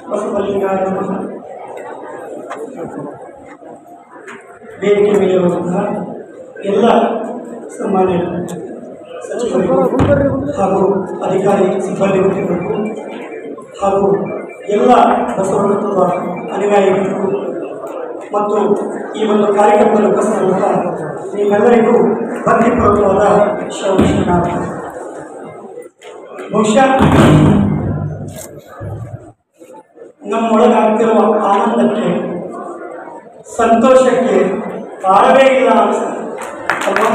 ಬಸವಲಿಂಗಾಯ ನಮಃ ವೇದಿಕೆ ಮೇಲೆ ಇರುವಂತಹ ಎಲ್ಲ ಸಾಮಾನ್ಯ ಸಚಿವರಿಗೂ ಹಾಗೂ ಅಧಿಕಾರಿ ಸಿಬ್ಬಂದಿ ವರ್ಗಗಳಿಗೂ ಹಾಗೂ ಎಲ್ಲ ಬಸವತತ್ವದ ಅನುಯಾಯಿಗಳಿಗೂ ಮತ್ತು ಈ ಒಂದು ಕಾರ್ಯಕ್ರಮದಲ್ಲಿ ಉಪಸ್ಥಿತರಾದ ನಿಮ್ಮೆಲ್ಲರಿಗೂ ಭಕ್ತಿಪೂರ್ವಕವಾದ ಶರಣ ಬಹುಶಃ ನಮ್ಮೊಳಗಾಗ್ತಿರುವ ಆನಂದಕ್ಕೆ ಸಂತೋಷಕ್ಕೆ ಕಾರಣವೇ ಇಲ್ಲ ಅನ್ಸುತ್ತೆ ಅಲ್ವಾ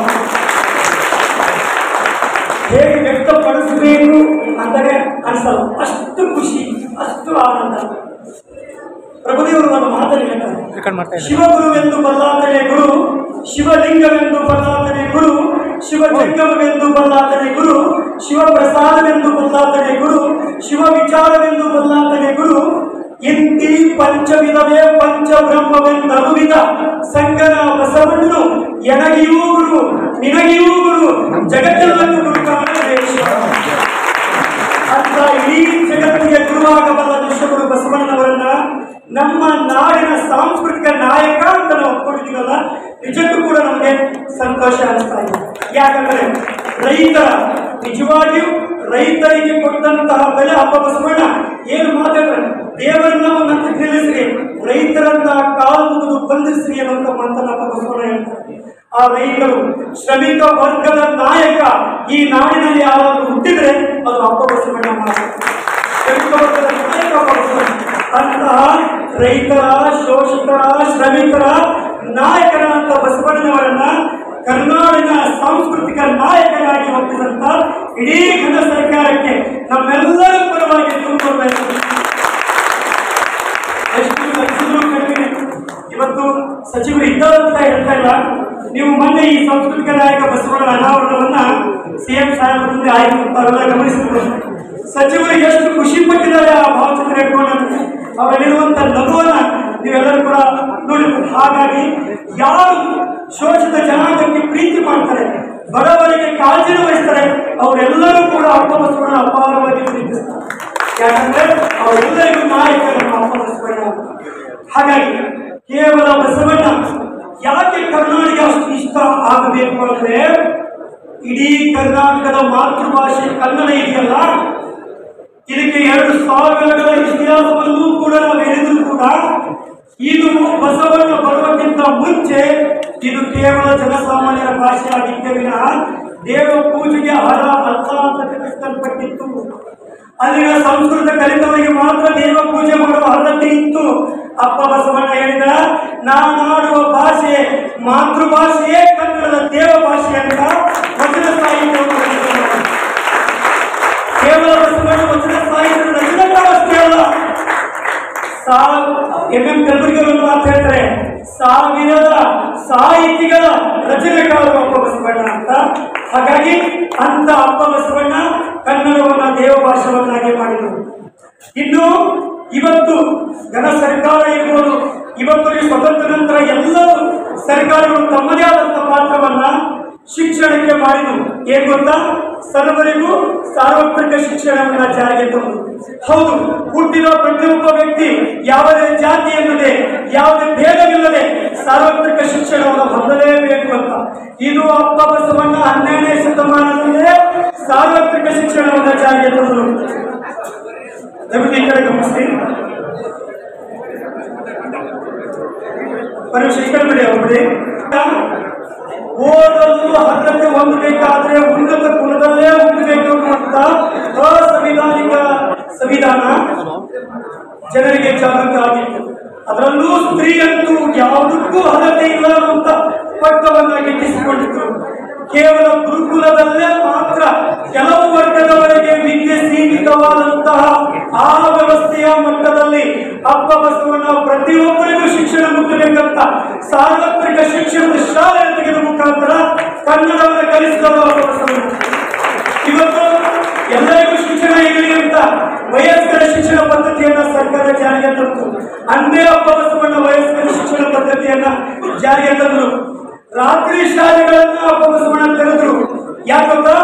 ಹೇಗೆ ವ್ಯಕ್ತಪಡಿಸಬೇಕು ಅಂದರೆ ಅನ್ಸಲ್ಲ ಅಷ್ಟು ಖುಷಿ ಅಷ್ಟು ಆನಂದ ಪ್ರಭುದೇವರು ನಮ್ಮ ಮಾತನ್ನು ಹೇಳ್ತಾರೆ ರೆಕಾರ್ಡ್ ಮಾಡ್ತಾ ಇದ್ದಾರೆ ಶಿವಗುರುವೆಂದು ಬಲ್ಲಾತನೇ ಗುರು ಶಿವಲಿಂಗವೆಂದು ಬಲ್ಲಾತನೇ ಗುರು ಶಿವಜಂಗಮವೆಂದು ಬಲ್ಲಾತನೇ ಗುರು ಶಿವಪ್ರಸಾದವೆಂದು ಬಲ್ಲಾತನೇ ಗುರು ಶಿವ ವಿಚಾರವೆಂದು ಬಲ್ಲಾತನೇ ಗುರು ಇಂತಿ ಪಂಚವಿಧವೇ ಪಂಚಬ್ರಹ್ಮವೆಂದನುವಿದ ಸಂಗನ ಬಸವಣ್ಣನು ಎನಗಿಯೂ ಗುರು ನಿನಗಿಯೂ ಗುರು ಜಗತ್ತೆಲ್ಲಕ್ಕೂ ಗುರು ಕಾರಣೇಶ್ವರ ಅಂತ ಇಡೀ ಜಗತ್ತಿಗೆ ಗುರುವಾಗಬಲ್ಲ ವಿಶ್ವಗುರು ಬಸವಣ್ಣನವರನ್ನ ನಮ್ಮ ನಾಡಿನ ಸಾಂಸ್ಕೃತಿಕ ನಾಯಕ ಅಂತ ನಾವು ಒಪ್ಕೊಂಡಿದ್ದೀವಲ್ಲ ನಿಜಕ್ಕೂ ಕೂಡ ನಮಗೆ ಸಂತೋಷ ಅನಿಸ್ತಾ ಇದೆ ಯಾಕಂದ್ರೆ ರೈತರ ನಿಜವಾಗಿಯೂ ರೈತರಿಗೆ ಕೊಟ್ಟಂತಹ ಬೆಲೆ ಹಬ್ಬ ಬಸವಣ್ಣ ಏನು ಮಾತಾಡ್ತಾರೆ ದೇವರನ್ನ ಒಂದಂತ ತಿಳಿಸ್ರಿ ರೈತರನ್ನ ಕಾಲು ಮುಗಿದು ಬಂಧಿಸ್ರಿ ಅನ್ನುವಂಥ ಮಾತನ್ನ ಹಬ್ಬ ಬಸವಣ್ಣ ಹೇಳ್ತಾರೆ ಆ ರೈತರು ಶ್ರಮಿಕ ವರ್ಗದ ನಾಯಕ ಈ ನಾಡಿನಲ್ಲಿ ಯಾರಾದರೂ ಹುಟ್ಟಿದ್ರೆ ಅದು ಅಪ್ಪ ಬಸವಣ್ಣ ಮಾತ್ರ ಶ್ರಮಿಕ ವರ್ಗದ ನಾಯಕ ಅಪ್ಪ ಬಸವಣ್ಣ ಅಂತಹ ರೈತರ ಶೋಷಿತರ ಶ್ರಮಿಕರ ನಾಯಕರಾದಂಥ ಬಸವಣ್ಣನವರನ್ನ ಕರ್ನಾಟಕ ಸಾಂಸ್ಕೃತಿಕ ನಾಯಕರಾಗಿ ಒಪ್ಪಿದಂತ ಇಡೀ ಘನ ಸರ್ಕಾರಕ್ಕೆ ನಮ್ಮೆಲ್ಲರ ಪರವಾಗಿ ತುಂಬಿಕೊಳ್ಬೇಕು ಎಷ್ಟು ಸಚಿವರು ಕಡಿಮೆ ಇವತ್ತು ಸಚಿವರು ಇದ್ದಾರೆ ಅಂತ ಹೇಳ್ತಾ ಇಲ್ಲ ನೀವು ಮೊನ್ನೆ ಈ ಸಾಂಸ್ಕೃತಿಕ ನಾಯಕ ಬಸವಣ್ಣ ಅನಾವರಣವನ್ನ ಸಿಎಂ ಸಾಹೇಬ್ ಮುಂದೆ ಆಯ್ತು ತಾವೆಲ್ಲ ಗಮನಿಸಿದ್ರು ಸಚಿವರು ಎಷ್ಟು ಖುಷಿ ಪಟ್ಟಿದ್ದಾರೆ ಆ ಭಾವಚಿತ್ರ ಇಟ್ಕೊಂಡು ಅವರಲ್ಲಿರುವಂತ ನಗುವನ್ನ ನೀವೆಲ್ಲರೂ ಕೂಡ ನೋಡಿರ್ಬೋದು ಹಾಗಾಗಿ ಯಾರು ಶೋಷಿತ ಜನಾಂಗಕ್ಕೆ ಪ್ರೀತಿ ಮಾಡ್ತಾರೆ ಬಡವರಿಗೆ ಕಾಳಜಿನ ವಹಿಸ್ತಾರೆ ಅವರೆಲ್ಲರೂ ಕೂಡ ಅಪ್ಪ ಬಸವಣ್ಣ ಅಪಾರವಾಗಿ ಪ್ರೀತಿಸ್ತಾರೆ ಯಾಕಂದ್ರೆ ಅವರೆಲ್ಲರಿಗೂ ನಾಯಕ ನಮ್ಮ ಅಪ್ಪ ಬಸವಣ್ಣ ಹಾಗಾಗಿ ಕೇವಲ ಬಸವಣ್ಣ ಯಾಕೆ ಕರ್ನಾಟಕ ಅಷ್ಟು ಇಷ್ಟ ಆಗಬೇಕು ಅಂದ್ರೆ ಇಡೀ ಕರ್ನಾಟಕದ ಮಾತೃಭಾಷೆ ಕನ್ನಡ ಇದೆಯಲ್ಲ ಇದಕ್ಕೆ ಎರಡು ಸಾವಿರಗಳ ಇತಿಹಾಸವನ್ನು ಕೂಡ ನಾವು ಹೇಳಿದ್ರು ಕೂಡ ಇದು ಬಸವಣ್ಣ ಬರುವಕ್ಕಿಂತ ಮುಂಚೆ ಇದು ಕೇವಲ ಜನಸಾಮಾನ್ಯರ ಭಾಷೆ ಆಗಿದ್ದೇ ವಿನಃ ದೇವ ಪೂಜೆಗೆ ಹರ ಅರ್ಥ ಅಂತ ಕಲ್ಪಿಸಲ್ಪಟ್ಟಿತ್ತು ಅಲ್ಲಿನ ಸಂಸ್ಕೃತ ಕಲಿತವರಿಗೆ ಮಾತ್ರ ದೇವ ಪೂಜೆ ಮಾಡುವ ಅರ್ಹತೆ ಇತ್ತು ಅಪ್ಪ ಬಸವಣ್ಣ ಹೇಳಿದ ನಾನಾಡುವ ಭಾಷೆ ಮಾತೃಭಾಷೆಯೇ ಕನ್ನಡದ ದೇವ ಭಾಷೆ ಅಂತ ವಚನ ಸಾಹಿತ್ಯವನ್ನು ರಚಿಸಿದ್ದಾರೆ. ಕೇವಲ ಬಸವಣ್ಣ ವಚನ ಸಾಹಿತ್ಯದ ರಚನೆಗಾರಷ್ಟೇ ಅಲ್ಲ ಸಾವ್ ಎಂ ಎಂ ಕಲಬುರ್ಗಿ ಅವರು ಮಾತು ಹೇಳ್ತಾರೆ ಸಾವಿರದ ಸಾಹಿತಿಗಳ ರಚನೆಕಾರರು ಅಪ್ಪ ಬಸವಣ್ಣ ಅಂತ ಹಾಗಾಗಿ ಅಂತ ಅಪ್ಪ ಬಸವಣ್ಣ ಕನ್ನಡವನ್ನ ದೇವ ಭಾಷೆವನ್ನಾಗಿ ಮಾಡಿದರು ಇನ್ನು ಇವತ್ತು ಘನ ಸರ್ಕಾರ ಇರ್ಬೋದು ಇವತ್ತು ಈ ಸ್ವತಂತ್ರ ನಂತರ ಎಲ್ಲರೂ ಸರ್ಕಾರಗಳು ತಮ್ಮದೇ ಆದಂತ ಪಾತ್ರವನ್ನ ಶಿಕ್ಷಣಕ್ಕೆ ಮಾಡಿದ್ರು ಏನ್ ಗೊತ್ತಾ ಸರ್ವರಿಗೂ ಸಾರ್ವತ್ರಿಕ ಶಿಕ್ಷಣವನ್ನ ಜಾರಿಗೆ ತಂದು ಹೌದು ಹುಟ್ಟಿದ ಪ್ರತಿಯೊಬ್ಬ ವ್ಯಕ್ತಿ ಯಾವುದೇ ಜಾತಿ ಎನ್ನದೆ ಯಾವುದೇ ಭೇದವಿಲ್ಲದೆ ಸಾರ್ವತ್ರಿಕ ಶಿಕ್ಷಣವನ್ನು ಹೊಂದಲೇಬೇಕು ಅಂತ ಇದು ಅಪ್ಪ ಬಸವಣ್ಣ ಹನ್ನೆರಡನೇ ಶತಮಾನದಲ್ಲೇ ಸಾರ್ವತ್ರಿಕ ಶಿಕ್ಷಣವನ್ನ ಜಾರಿಗೆ ತಂದರು ದಯವಿಟ್ಟು ಈ ಕಡೆ ಗಮನಿಸಿ ಪರೀಕ್ಷೆ ಈ ಕಡೆ ಬಿಡಿ ಅವ್ರು ಬಿಡಿ ಓದಲು ಅರ್ಹತೆ ಹೊಂದಬೇಕಾದ್ರೆ ಉನ್ನತ ಕುಲದಲ್ಲೇ ಹುಟ್ಟಬೇಕು ಅಂತ ಅಸಂವಿಧಾನಿಕ ಸಂವಿಧಾನ ಜನರಿಗೆ ಜಾಗೃತ ಆಗಿತ್ತು ಅದರಲ್ಲೂ ಸ್ತ್ರೀಯಂತೂ ಯಾವುದಕ್ಕೂ ಅರ್ಹತೆ ಇಲ್ಲ ಅಂತ ಪಟ್ಟವನ್ನ ಗಿಟ್ಟಿಸಿಕೊಂಡಿದ್ರು ಕೇವಲ ಗುರುಕುಲದಲ್ಲೇ ಮಾತ್ರ ಕೆಲವು ವರ್ಗದವರೆಗೆ ವಿದ್ಯೆ ಸೀಮಿತವಾದಂತಹ ಆ ವ್ಯವಸ್ಥೆಯ ಮಟ್ಟದಲ್ಲಿ ಅಪ್ಪ ಬಸವಣ್ಣ ಪ್ರತಿಯೊಬ್ಬರಿಗೂ ಶಿಕ್ಷಣ ಮುಟ್ಟಬೇಕಂತ ಸಾರ್ವತ್ರಿಕ ಶಿಕ್ಷಣದ ಶಾಲೆ ತೆಗೆದ ಮುಖಾಂತರ ಕನ್ನಡವನ್ನು ಕಲಿಸಿದವರು ಅಪ್ಪ ಬಸವಣ್ಣ ಇವತ್ತು ಎಲ್ಲರಿಗೂ ಶಿಕ್ಷಣ ಇರಲಿ ಅಂತ ವಯಸ್ಕರ ಶಿಕ್ಷಣ ಪದ್ಧತಿಯನ್ನ ಸರ್ಕಾರ ಜಾರಿಗೆ ತಂತು ಅಂದೇ ಅಪ್ಪ ಬಸವಣ್ಣ ವಯಸ್ಕರ ಶಿಕ್ಷಣ ಪದ್ಧತಿಯನ್ನ ಜಾರಿಗೆ ತಂದರು ರಾತ್ರಿ ಶಾಲೆಗಳನ್ನ ಅಪ್ಪ ಬಸವಣ್ಣ ತೆರೆದ್ರು ಯಾಕಂತ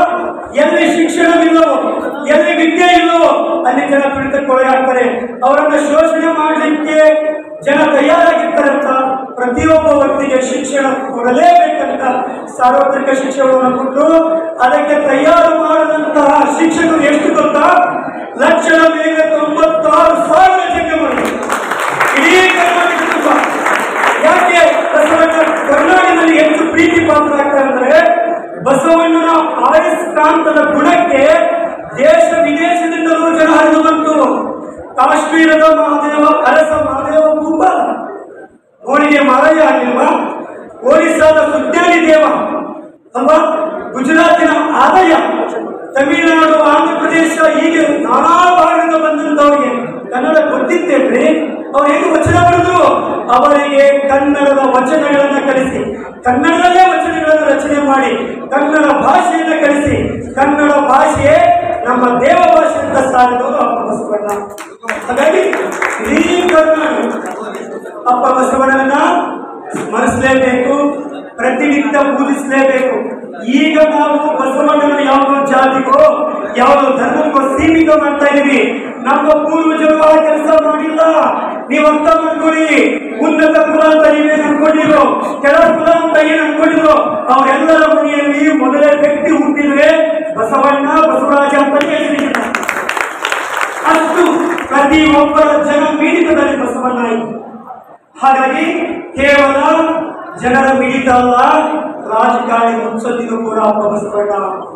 ಎಲ್ಲಿ ಶಿಕ್ಷಣವಿಲ್ಲವೋ ಎಲ್ಲಿ ವಿದ್ಯೆ ಇಲ್ಲವೋ ಅಲ್ಲಿ ಜನ ತುಳಿತಕ್ಕೊಳಗಾಗ್ತಾರೆ ಅವರನ್ನ ಶೋಷಣೆ ಮಾಡಲಿಕ್ಕೆ ಜನ ತಯಾರಾಗಿರ್ತಾರಂತ ಪ್ರತಿಯೊಬ್ಬ ವ್ಯಕ್ತಿಗೆ ಶಿಕ್ಷಣ ಕೊಡಲೇಬೇಕಂತ ಸಾರ್ವತ್ರಿಕ ಶಿಕ್ಷಣವನ್ನು ಕೊಟ್ಟು ಅದಕ್ಕೆ ತಯಾರು ಮಾಡಿದಂತಹ ಶಿಕ್ಷಕರು ಎಷ್ಟು ಗೊತ್ತಾ ಲಕ್ಷದ ಮೇಲೆ ತೊಂಬತ್ತಾರು ಸಾವಿರ ಜಂಗಮರು ಇಡೀ ಕರ್ನಾಟಕ ತುಂಬ. ಯಾಕೆ ಬಸವಣ್ಣ ಕರ್ನಾಟಕದಲ್ಲಿ ಹೆಚ್ಚು ಪ್ರೀತಿ ಪಾತ್ರರಾಗ್ತಾರೆ ಅಂದ್ರೆ ಬಸವಣ್ಣನ ಆಯಸ್ಕಾಂತದ ಗುಣಕ್ಕೆ ದೇಶ ವಿದೇಶದಿಂದಲೂ ಜನ ಹರಿದು ಬಂತು ಕಾಶ್ಮೀರದ ಮಹಾದೇವ ಅರಸ ಮಹಾದೇವ ಭೂಪ ಅವನಿಗೆ ಮಾರಯ್ಯ ಆಗಿಲ್ವಾ ಒರಿಸ್ಸಾದ ಸುಜ್ಞಾನಿ ದೇವ ಅಲ್ವಾ ಗುಜರಾತಿನ ಆದಾಯ ತಮಿಳುನಾಡು ಆಂಧ್ರ ಪ್ರದೇಶ ಹೀಗೆ ನಾನಾ ಭಾಗದಿಂದ ಬಂದಂತವರಿಗೆ ಕನ್ನಡ ಗೊತ್ತಿದ್ದೇನ್ರಿ ಅವ್ರು ಹೇಗೆ ವಚನ ಬರೆದ್ರು ಅವರಿಗೆ ಕನ್ನಡದ ವಚನಗಳನ್ನ ಕಲಿಸಿ ಕನ್ನಡದಲ್ಲೇ ವಚನಗಳನ್ನು ರಚನೆ ಮಾಡಿ ಕನ್ನಡ ಭಾಷೆಯನ್ನ ಕಲಿಸಿ ಕನ್ನಡ ಭಾಷೆ ನಮ್ಮ ದೇವ ಭಾಷೆ ಅಂತ ಸಾರಿದವರು ಅಪ್ಪ ಬಸವಣ್ಣ ಹಾಗಾಗಿ ಇಡೀ ಕರ್ನಾಟಕ ಅಪ್ಪ ಬಸವಣ್ಣನ ಸ್ಮರಿಸಲೇಬೇಕು ಪ್ರತಿನಿತ್ಯ ಪೂಜಿಸಲೇಬೇಕು ಈಗ ನಾವು ಬಸವಣ್ಣನ ಯಾವ ಜಾತಿಗೋ ಯಾವ ಧರ್ಮಕ್ಕೋ ಸೀಮಿತ ಮಾಡ್ತಾ ಇದೀವಿ ನಮ್ಮ ಪೂರ್ವಜರು ಆ ಕೆಲಸ ಮಾಡಿಲ್ಲ ನೀವು ಅರ್ಥ ಮಾಡ್ಕೊಳ್ಳಿ ಉನ್ನತ ಕುಲ ಅಂತ ನೀವೇನು ಅನ್ಕೊಂಡಿರೋ ಕೆಳ ಕುಲ ಅಂತ ಏನ್ ಅನ್ಕೊಂಡಿರೋ ಅವರೆಲ್ಲರ ಮನೆಯಲ್ಲಿ ಮೊದಲೇ ವ್ಯಕ್ತಿ ಹುಟ್ಟಿದ್ರೆ ಬಸವಣ್ಣ ಬಸವರಾಜ ಅಂತ ಹೆಸರಿದ್ದಾರೆ ಅಷ್ಟು ಪ್ರತಿ ಒಬ್ಬರ ಜನ ಪೀಡಿತದಲ್ಲಿ ಬಸವಣ್ಣ ಇತ್ತು ಹಾಗಾಗಿ ಕೇವಲ ಜನರ ಮಿಡಿತ ಅಲ್ಲ ರಾಜಕಾರಣಿ ಮುನ್ಸೊತ್ತಿಗೂ ಕೂಡ ಒಬ್ಬ ಬಸವಣ್ಣ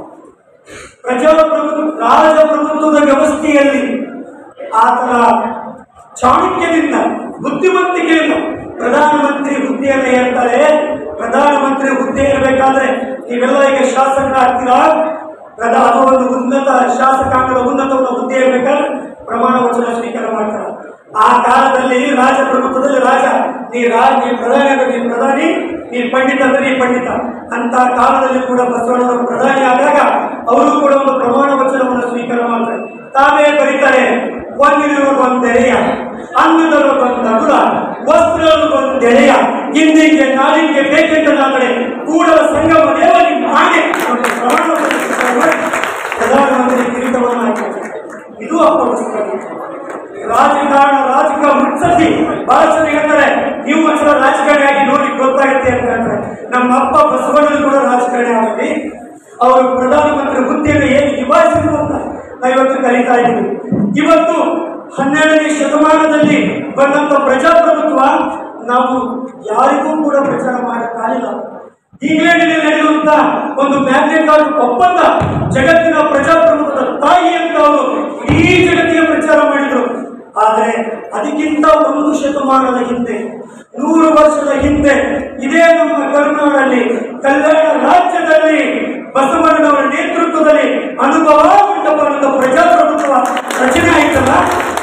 ಪ್ರಜಾಪ್ರಭು ರಾಜಪ್ರಭುತ್ವದ ವ್ಯವಸ್ಥೆಯಲ್ಲಿ ಆತನ ಚಾಣಕ್ಯದಿಂದ ಬುದ್ಧಿವಂತಿಕೆಯಿಂದ ಪ್ರಧಾನಮಂತ್ರಿ ಹುದ್ದೆಯನ್ನು ಹೇಳ್ತಾರೆ ಪ್ರಧಾನಮಂತ್ರಿ ಹುದ್ದೆ ಇರಬೇಕಾದ್ರೆ ನೀವೆಲ್ಲ ಈಗ ಶಾಸಕರಾಗ್ತೀರಾ ಪ್ರಧಾ ಅಥವಾ ಒಂದು ಉನ್ನತ ಶಾಸಕಾಂಗದ ಉನ್ನತ ಒಂದು ಹುದ್ದೆ ಇರಬೇಕಾದ್ರೆ ಪ್ರಮಾಣ ವಚನ ಸ್ವೀಕಾರ ಮಾಡ್ತಾರೆ ಆ ಕಾಲದಲ್ಲಿ ರಾಜಪ್ರಭುತ್ವದಲ್ಲಿ ರಾಜ ನೀ ರಾಜ ನೀ ಪ್ರಧಾನಿ ಅಂದ್ರೆ ನೀ ಪ್ರಧಾನಿ ನೀ ಪಂಡಿತ ಅಂದ್ರೆ ನೀ ಪಂಡಿತ ಅಂತ ಕಾಲದಲ್ಲಿ ಕೂಡ ಬಸವಣ್ಣವರು ಪ್ರಧಾನಿ ಆದಾಗ ಅವರು ಕೂಡ ಒಂದು ಪ್ರಮಾಣ ವಚನವನ್ನು ಸ್ವೀಕಾರ ಮಾಡ್ತಾರೆ ತಾವೇ ಬರೀತಾರೆ ಒಂದಿನಗೊಂದೆರೆಯ ಅನ್ನದೊಳಗೊಂದು ಅಗುಲ ವಸ್ತ್ರದೊಳಗೊಂದೆರೆಯ ಇಂದಿಗೆ ನಾಳಿಗೆ ಬೇಕೆಂದಾದರೆ ಕೂಡಲ ಸಂಗಮ ದೇವ ನಿಮ್ಮ ಹಾಗೆ ಒಂದು ಪ್ರಮಾಣ ವಚನ ಮಾಡಿ ಪ್ರಧಾನಮಂತ್ರಿ ಕಿರೀಟವನ್ನು ಹಾಕಿದ್ದಾರೆ ಇದು ಅಪ್ಪ ಬಸವಣ್ಣ ರಾಜಕಾರಣ ರಾಜಕೀಯ ಮುಟ್ಸತಿ ಬಹಳ ಜನ ಹೇಳ್ತಾರೆ ನೀವು ಒಂದ್ಸಲ ರಾಜಕಾರಣಿ ಆಗಿ ನೋಡಿ ಗೊತ್ತಾಗುತ್ತೆ ಅಂತ ಹೇಳ್ತಾರೆ ನಮ್ಮ ಅಪ್ಪ ಬಸವಣ್ಣ ಕೂಡ ರಾಜಕಾರಣಿ ಆಗಲಿ ಅವರು ಪ್ರಧಾನಮಂತ್ರಿ ಹುದ್ದೆಯನ್ನು ಹೇಗೆ ನಿಭಾಯಿಸಿದ್ರು ಅಂತ ನಾವು ಇವತ್ತು ಕಲಿತಾ ಇದ್ದೀವಿ ಇವತ್ತು ಹನ್ನೆರಡನೇ ಶತಮಾನದಲ್ಲಿ ಬಂದಂತ ಪ್ರಜಾಪ್ರಭುತ್ವ ನಾವು ಯಾರಿಗೂ ಕೂಡ ಪ್ರಚಾರ ಮಾಡಕ್ಕಾಗಿಲ್ಲ ಇಂಗ್ಲೆಂಡಿನಲ್ಲಿ ನಡೆಯುವಂತ ಒಂದು ಮ್ಯಾಗ್ನೆಟ್ ಕಾರ್ಡ್ ಒಪ್ಪಂದ ಜಗತ್ತಿನ ಪ್ರಜಾಪ್ರಭುತ್ವದ ತಾಯಿ ಅಂತ ಅವರು ಇಡೀ ಜಗತ್ತಿಗೆ ಪ್ರಚಾರ ಮಾಡಿದ್ರು ಆದರೆ ಅದಕ್ಕಿಂತ ಒಂದು ಶತಮಾನದ ಹಿಂದೆ ನೂರು ವರ್ಷದ ಹಿಂದೆ ಇದೇ ನಮ್ಮ ಕರ್ನಾಟಕದಲ್ಲಿ ಕಲ್ಯಾಣ ರಾಜ್ಯದಲ್ಲಿ ಬಸವಣ್ಣನವರ ನೇತೃತ್ವದಲ್ಲಿ ಅನುಭವ ಮಂಟಪ ಪ್ರಜಾಪ್ರಭುತ್ವ ರಚನೆ ಆಯ್ತಲ್ಲ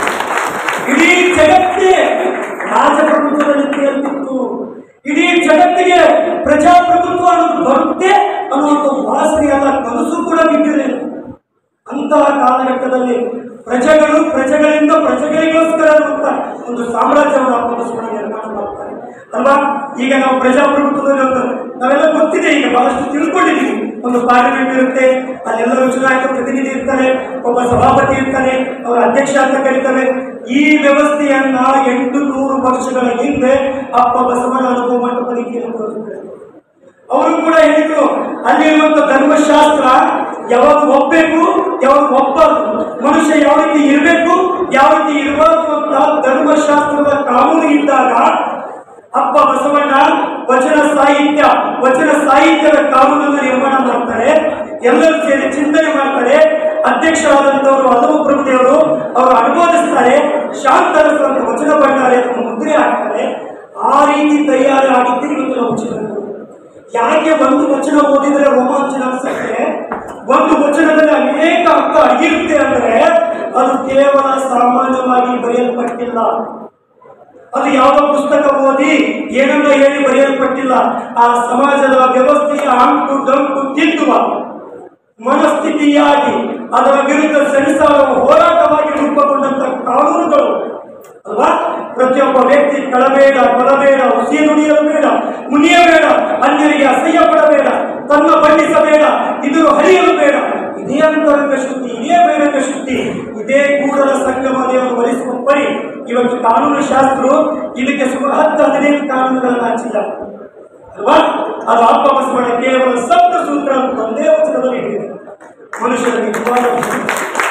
ಇಡೀ ಜಗತ್ತೇ ರಾಜಪ್ರಭುತ್ವದಲ್ಲಿ ತೇಲ್ತಿತ್ತು ಇಡೀ ಜಗತ್ತಿಗೆ ಪ್ರಜಾಪ್ರಭುತ್ವ ಅನ್ನೋದು ಬರುತ್ತೆ ಅನ್ನುವಂಥ ವಾಸನೆಯಲ್ಲ ಕನಸು ಕೂಡ ಬಿದ್ದಿರಲಿಲ್ಲ ಅಂತಹ ಕಾಲಘಟ್ಟದಲ್ಲಿ ಪ್ರಜೆಗಳು ಪ್ರಜೆಗಳಿಂದ ಪ್ರಜೆಗಳಿಗೋಸ್ಕರ ಅಂತ ಒಂದು ಸಾಮ್ರಾಜ್ಯವನ್ನು ಅಪ್ಪಳಿಸ್ಕೊಂಡು ನಿರ್ಮಾಣ ಮಾಡ್ತಾರೆ ಅಲ್ವಾ ಈಗ ನಾವು ಪ್ರಜಾಪ್ರಭುತ್ವದಲ್ಲಿ ಒಂದು ನಾವೆಲ್ಲ ಗೊತ್ತಿದೆ ಈಗ ಬಹಳಷ್ಟು ತಿಳ್ಕೊಂಡಿದ್ದೀವಿ ಒಂದು ಪಾರ್ಲಿಮೆಂಟ್ ಇರುತ್ತೆ ಅಲ್ಲೆಲ್ಲರೂ ಚುನಾಯಿತ ಪ್ರತಿನಿಧಿ ಇರ್ತಾರೆ ಒಬ್ಬ ಸಭಾಪತಿ ಇರ್ತಾನೆ ಅವರ ಅಧ್ಯಕ್ಷ ಅಂತ ಕರೀತಾರೆ ಈ ವ್ಯವಸ್ಥೆಯನ್ನ ಎಂಟು ನೂರು ವರ್ಷಗಳ ಹಿಂದೆ ಅಪ್ಪ ಬಸವಣ್ಣ ಅನುಭವ ಮಂಟಪದಲ್ಲಿ ಕೊಡುತ್ತಿದ್ದಾರೆ ಅವರು ಕೂಡ ಹೇಳಿದ್ರು ಅಲ್ಲಿರುವಂತ ಧರ್ಮಶಾಸ್ತ್ರ ಯಾವಾಗ ಒಪ್ಪಬೇಕು ಯಾವಾಗ ಒಪ್ಪಬಾರ್ದು ಮನುಷ್ಯ ಯಾವ ರೀತಿ ಇರಬೇಕು ಯಾವ ರೀತಿ ಇರಬಾರ್ದು ಅಂತ ಧರ್ಮಶಾಸ್ತ್ರದ ಕಾನೂನು ಇದ್ದಾಗ ಅಪ್ಪ ಬಸವಣ್ಣ ವಚನ ಸಾಹಿತ್ಯ ವಚನ ಸಾಹಿತ್ಯದ ಕಾನೂನನ್ನು ನಿರ್ಮಾಣ ಮಾಡ್ತಾರೆ ಎಲ್ಲರೂ ಸೇರಿ ಚಿಂತನೆ ಮಾಡ್ತಾರೆ ಅಧ್ಯಕ್ಷರಾದಂಥವರು ಹಲವು ಪ್ರಭುದೇವರು ಅವರು ಅನುಮೋದಿಸ್ತಾರೆ ಶಾಂತರಸ ಅಂತ ವಚನ ಭಂಡಾರ ಅಂತ ಮುದ್ರೆ ಹಾಕ್ತಾರೆ ಆ ರೀತಿ ತಯಾರಿ ಆಗಿದ್ದು ಇವತ್ತು ನಾವು ಚಿಂತನೆ ಯಾಕೆ ಒಂದು ವಚನ ಓದಿದ್ರೆ ರೋಮಾಂಚನ ಅನ್ಸುತ್ತೆ ಒಂದು ವಚನದಲ್ಲಿ ಅನೇಕ ಅರ್ಥ ಅಡಗಿರುತ್ತೆ ಅಂದ್ರೆ ಅದು ಕೇವಲ ಸಾಮಾನ್ಯವಾಗಿ ಬರೆಯಲ್ಪಟ್ಟಿಲ್ಲ ಅದು ಯಾವ ಪುಸ್ತಕ ಓದಿ ಏನನ್ನ ಹೇಳಿ ಬರೆಯಲ್ಪಟ್ಟಿಲ್ಲ ಆ ಸಮಾಜದ ವ್ಯವಸ್ಥೆಯ ಅಂಕು ಡಂಕು ತಿದ್ದುವ ಮನಸ್ಥಿತಿಯಾಗಿ ಅದರ ವಿರುದ್ಧ ಸೆಣಸಾಡುವ ಹೋರಾಟವಾಗಿ ರೂಪುಗೊಂಡಂತ ಕಾನೂನುಗಳು ಅಲ್ವಾ ಪ್ರತಿಯೊಬ್ಬ ವ್ಯಕ್ತಿ ಕಳಬೇಡ ಕೊಲಬೇಡ ಹುಸಿ ನುಡಿಯಲು ಬೇಡ ಮುನಿಯಬೇಡ ಅನ್ಯರಿಗೆ ಅಸಹ್ಯ ಪಡಬೇಡ ತನ್ನ ಬಣ್ಣಿಸಬೇಡ ಇದು ಹರಿಯಲು ಬೇಡ ಇದೇ ಅಂತರಂಗ ಶುದ್ಧಿ ಇದೇ ಬಹಿರಂಗ ಶುದ್ಧಿ ಇದೇ ಕೂಡಲ ಸಂಗಮ ದೇವರು ವಹಿಸುವ ಪರಿ ಇವತ್ತು ಕಾನೂನು ಶಾಸ್ತ್ರರು ಇದಕ್ಕೆ ಸುಮಾರು ಹತ್ತು ಹದಿನೈದು ಕಾನೂನುಗಳನ್ನು ಹಚ್ಚಿದ್ದಾರೆ ಅಲ್ವಾ ಅದು ಅಪ್ಪ ಬಸವಣ್ಣ ಕೇವಲ ಸಪ್ತ ಸೂತ್ರ ಅಂತ ಒಂದೇ ವಚನದಲ್ಲಿ ಹೇಳಿದೆ ಮನುಷ್ಯರಿಗೆ ನಿಜವಾದ ಬುದ್ಧಿ.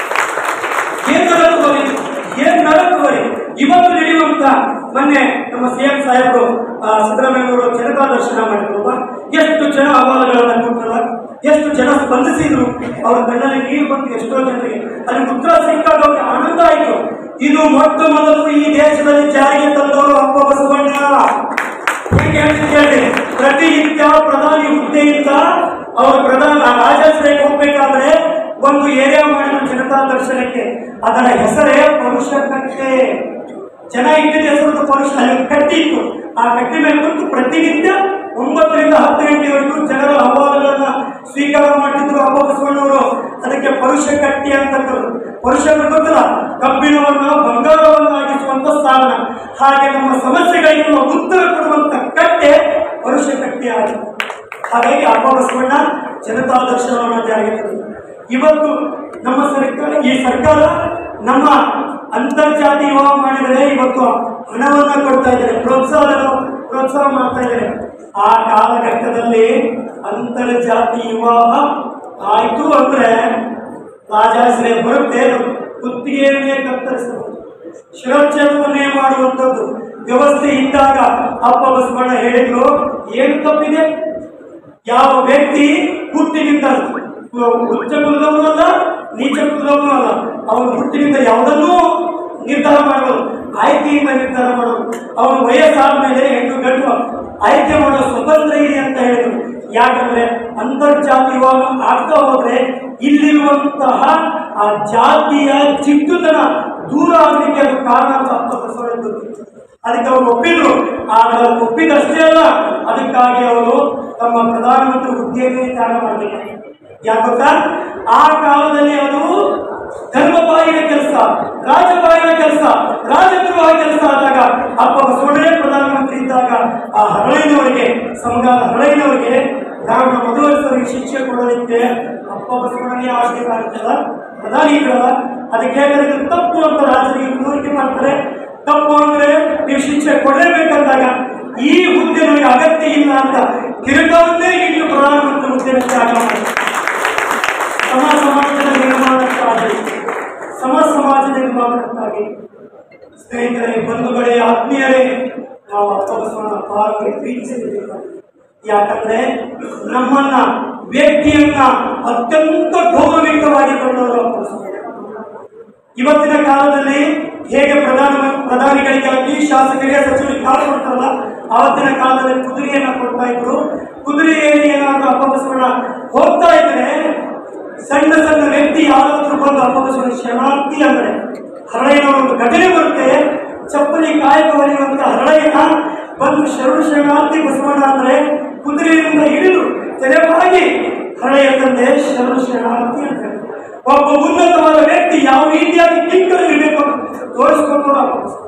ಏನ್ ನರಕುವರಿ ಏನ್ ನರಕುವರಿ ಇವತ್ತು ನಡೆಯುವಂತ ಮೊನ್ನೆ ನಮ್ಮ ಸಿ ಎಂ ಸಾಹೇಬರು ಆ, ಸಿದ್ದರಾಮಯ್ಯವರು ಜನತಾ ದರ್ಶನ ಮಾಡಿದ್ರು ಎಷ್ಟು ಜನ ಅಹವಾಲುಗಳನ್ನ ಕೊಟ್ಟಲ್ಲ ಎಷ್ಟು ಜನ ಸ್ಪಂದಿಸಿದ್ರು ಅವ್ರ ಕಣ್ಣಲ್ಲಿ ನೀರು ಬಂತು ಎಷ್ಟೋ ಜನರಿಗೆ ಅಲ್ಲಿ ಉತ್ತರ ಸಿಕ್ಕಾಗ ಅವ್ರಿಗೆ ಆನಂದ ಆಯ್ತು ಇದು ಮೊಟ್ಟ ಮೊದಲು ಈ ದೇಶದಲ್ಲಿ ಜಾರಿಗೆ ತಂದವರು ಅಪ್ಪ ಬಸವಣ್ಣ ಹೇಗೆ ಹೇಳ್ತೀನಿ ಕೇಳಿ ಪ್ರತಿನಿತ್ಯ ಪ್ರಧಾನಿ ಹುದ್ದೆಯಿಂದ ಅವರು ಪ್ರಧಾನ ರಾಜಾಶ್ರಯಕ್ಕೆ ಹೋಗ್ಬೇಕಾದ್ರೆ ಒಂದು ಏರಿಯಾ ಮಾಡಿದ ಜನತಾ ದರ್ಶನಕ್ಕೆ ಅದರ ಹೆಸರೇ ಪರುಷ ಕಟ್ಟೆ ಜನ ಇಟ್ಟಿದ್ದ ಹೆಸರು ಪರುಷ ಅಲ್ಲಿ ಕಟ್ಟಿ ಇತ್ತು ಆ ಕಟ್ಟಿ ಮೇಲೆ ಕುಂತು ಪ್ರತಿನಿತ್ಯ ಒಂಬತ್ತರಿಂದ ಹತ್ತು ಗಂಟೆವರೆಗೂ ಜನರ ಅಹವಾಲುಗಳನ್ನ ಸ್ವೀಕಾರ ಮಾಡ್ತಿದ್ರು ಅಪ್ಪ ಬಸವಣ್ಣವರು ಅದಕ್ಕೆ ಪರುಷ ಕಟ್ಟಿ ಅಂತ ಕರೆದ್ರು ಪರುಷ ಅಂದ್ರೆ ಗೊತ್ತಲ್ಲ ಕಬ್ಬಿಣವನ್ನ ಬಂಗಾರವನ್ನಾಗಿಸುವಂತ ಸಾಧನ ಹಾಗೆ ನಮ್ಮ ಸಮಸ್ಯೆಗಳಿಗೆ ನಮ್ಮ ಉತ್ತರ ಕೊಡುವಂತ ಕಟ್ಟೆ ಪರುಷ ಕಟ್ಟಿ ಆಗಿದೆ ಹಾಗಾಗಿ ಅಪ್ಪ ಬಸವಣ್ಣ ಜನತಾ ದರ್ಶನವನ್ನು ಜಾರಿಗೆ ತಂದರು ಇವತ್ತು ನಮ್ಮ ಸರ್ಕಾರ ಈ ಸರ್ಕಾರ ನಮ್ಮ ಅಂತರ್ಜಾತಿ ವಿವಾಹ ಮಾಡಿದರೆ ಇವತ್ತು ಹಣವನ್ನ ಕೊಡ್ತಾ ಇದ್ದಾರೆ ಪ್ರೋತ್ಸಾಹ ಪ್ರೋತ್ಸಾಹ ಮಾಡ್ತಾ ಇದ್ದಾರೆ ಆ ಕಾಲಘಟ್ಟದಲ್ಲಿ ಅಂತರ್ಜಾತಿ ವಿವಾಹ ಆಯ್ತು ಅಂದ್ರೆ ರಾಜಾಶ್ರಯ ಬರುತ್ತೆ ಕುತ್ತಿಗೆಯನ್ನೇ ಕತ್ತರಿಸಬಹುದು ಶಿರಚ್ಛೇದವನ್ನೇ ಮಾಡುವಂಥದ್ದು ವ್ಯವಸ್ಥೆ ಇದ್ದಾಗ ಅಪ್ಪ ಬಸವಣ್ಣ ಹೇಳಿದ್ರು ಏನು ತಪ್ಪಿದೆ ಯಾವ ವ್ಯಕ್ತಿ ಹುಟ್ಟಿನಿಂದ ಉಚ್ಚ ಕುಲದವನು ಅಲ್ಲ ನೀಚ ಕುಲದವನು ಅಲ್ಲ ಅವನು ಹುಟ್ಟಿನಿಂದ ಯಾವುದನ್ನೂ ನಿರ್ಧಾರ ಮಾಡೋದು ಆಯ್ಕೆಯಿಂದ ನಿರ್ಧಾರ ಮಾಡೋದು ಅವನು ವಯಸ್ಸಾದ ಮೇಲೆ ಹೆಣ್ಣು ಗಂಡು ಆಯ್ಕೆ ಮಾಡೋ ಸ್ವತಂತ್ರ ಇದೆ ಅಂತ ಹೇಳಿದ್ರು ಯಾಕಂದ್ರೆ ಅಂತರ್ಜಾತಿಯವಾಗ ಆಗ್ತಾ ಹೋದ್ರೆ ಇಲ್ಲಿರುವಂತಹ ಆ ಜಾತಿಯ ಚಿಕ್ಕತನ ದೂರ ಆಗಲಿಕ್ಕೆ ಅದು ಕಾರಣ ಅಂತ ಅಪ್ಪ ಬಸವಣ್ಣ ಗೊತ್ತಿತ್ತು ಅದಕ್ಕೆ ಅವರು ಒಪ್ಪಿದ್ರು ಆದರೆ ಅವ್ರು ಒಪ್ಪಿದಷ್ಟೇ ಅಲ್ಲ ಅದಕ್ಕಾಗಿ ಅವರು ತಮ್ಮ ಪ್ರಧಾನಮಂತ್ರಿ ಹುದ್ದೆಯನ್ನೇ ತ್ಯಾಗ ಮಾಡಬೇಕು ಯಾಕೆ ಗೊತ್ತಾ ಆ ಕಾಲದಲ್ಲಿ ಅದು ಧರ್ಮಬಾಹಿರ ಕೆಲಸ ರಾಜಬಾಹಿರ ಕೆಲಸ ರಾಜದ್ರೋಹ ಕೆಲಸ ಆದಾಗ ಅಪ್ಪ ಬಸವಣ್ಣನೇ ಪ್ರಧಾನಮಂತ್ರಿ ಇದ್ದಾಗ ಆ ಹರಳೈನವರಿಗೆ ಸಮಗಾಲ ಹರಳೈನವರಿಗೆ ಬ್ರಾಹ್ಮಣ ಮಧುವರಿಸರಿಗೆ ಶಿಕ್ಷೆ ಕೊಡೋದಕ್ಕೆ ಅಪ್ಪ ಬಸವಣ್ಣನೇ ಅವಶ್ಯಕ ಆಗ್ತದ ಪ್ರಧಾನಿ ಇದ್ರಲ್ಲ ಅದಕ್ಕೆ ಹೇಳಿದ್ರೆ ಇದು ತಪ್ಪು ಅಂತ ರಾಜರಿಗೆ ಮನವರಿಕೆ ಮಾಡ್ತಾರೆ ತಪ್ಪು ಅಂದ್ರೆ ನೀವು ಶಿಕ್ಷೆ ಕೊಡಲೇಬೇಕಂದಾಗ ಈ ಹುದ್ದೆ ನನಗೆ ಅಗತ್ಯ ಇಲ್ಲ ಅಂತ ಕಿರೀಟವನ್ನೇ ಇಟ್ಟು ಪ್ರಧಾನಮಂತ್ರಿ ಹುದ್ದೆಯನ್ನು ತ್ಯಾಗ ಮಾಡಿ ಸಮ ಸಮಾಜದ ನಿರ್ಮಾಣಕ್ಕಾಗಿ ಸಮ ಸಮಾಜದ ನಿರ್ಮಾಣಕ್ಕಾಗಿ ಸ್ನೇಹಿತರೆ ಬಂಧುಗಳೇ ಆತ್ಮೀಯರೇ ನಾವು ಅಪ್ಪ ಬಸವಣ್ಣ ಪಾಲನೆ ಪ್ರೀತಿಸಬೇಕು ಯಾಕಂದ್ರೆ ನಮ್ಮನ್ನ ವ್ಯಕ್ತಿಯನ್ನ ಅತ್ಯಂತ ಗೌರವಯುತವಾಗಿ ಕೊಂಡವರು ಅಪ್ಪ ಬಸವಣ್ಣ ಇವತ್ತಿನ ಕಾಲದಲ್ಲಿ ಹೇಗೆ ಪ್ರಧಾನ ಪ್ರಧಾನಿಗಳಿಗಾಗಿ ಶಾಸಕರಿಗೆ ಸಚಿವರಿಗೆ ಕಾಲು ಕೊಡ್ತಾರಲ್ಲ ಆವತ್ತಿನ ಕಾಲದಲ್ಲಿ ಕುದುರೆಯನ್ನ ಕೊಡ್ತಾ ಇದ್ರು ಕುದುರೆಯಲ್ಲಿ ಏನಾದ್ರು ಅಪಬಸವಣ್ಣ ಹೋಗ್ತಾ ಇದ್ರೆ ಸಣ್ಣ ಸಣ್ಣ ವ್ಯಕ್ತಿ ಯಾರಾದ್ರೂ ಬಂದು ಅಪಬಸವಣ್ಣ ಶರಣಾರ್ಥಿ ಅಂದ್ರೆ ಹರಳೆಯ ಒಂದು ಘಟನೆ ಬರುತ್ತೆ ಚಪ್ಪಲಿ ಕಾಯಕ ಹೊಡೆಯುವಂತ ಹರಳೆಯ ಬಂದು ಶರಣ ಶರಣಾರ್ಥಿ ಬಸವಣ್ಣ ಅಂದ್ರೆ ಕುದುರೆಯಿಂದ ಹಿಡಿದು ತೆರೆವಾಗಿ ಹರಳೆಯ ತಂದೆ ಶರಣ ಶರಣಾರ್ಥಿ ಅಂತ ಹೇಳ್ತಾರೆ. ಒಬ್ಬ ಉನ್ನತವಾದ ವ್ಯಕ್ತಿ ಯಾವ ರೀತಿಯಾಗಿ ಕಿಂಕರು ಇರಬೇಕು ತೋರಿಸ್ಕೊಟ್ಟವರು ಅಪ್ಪ ಬಸವಣ್ಣ.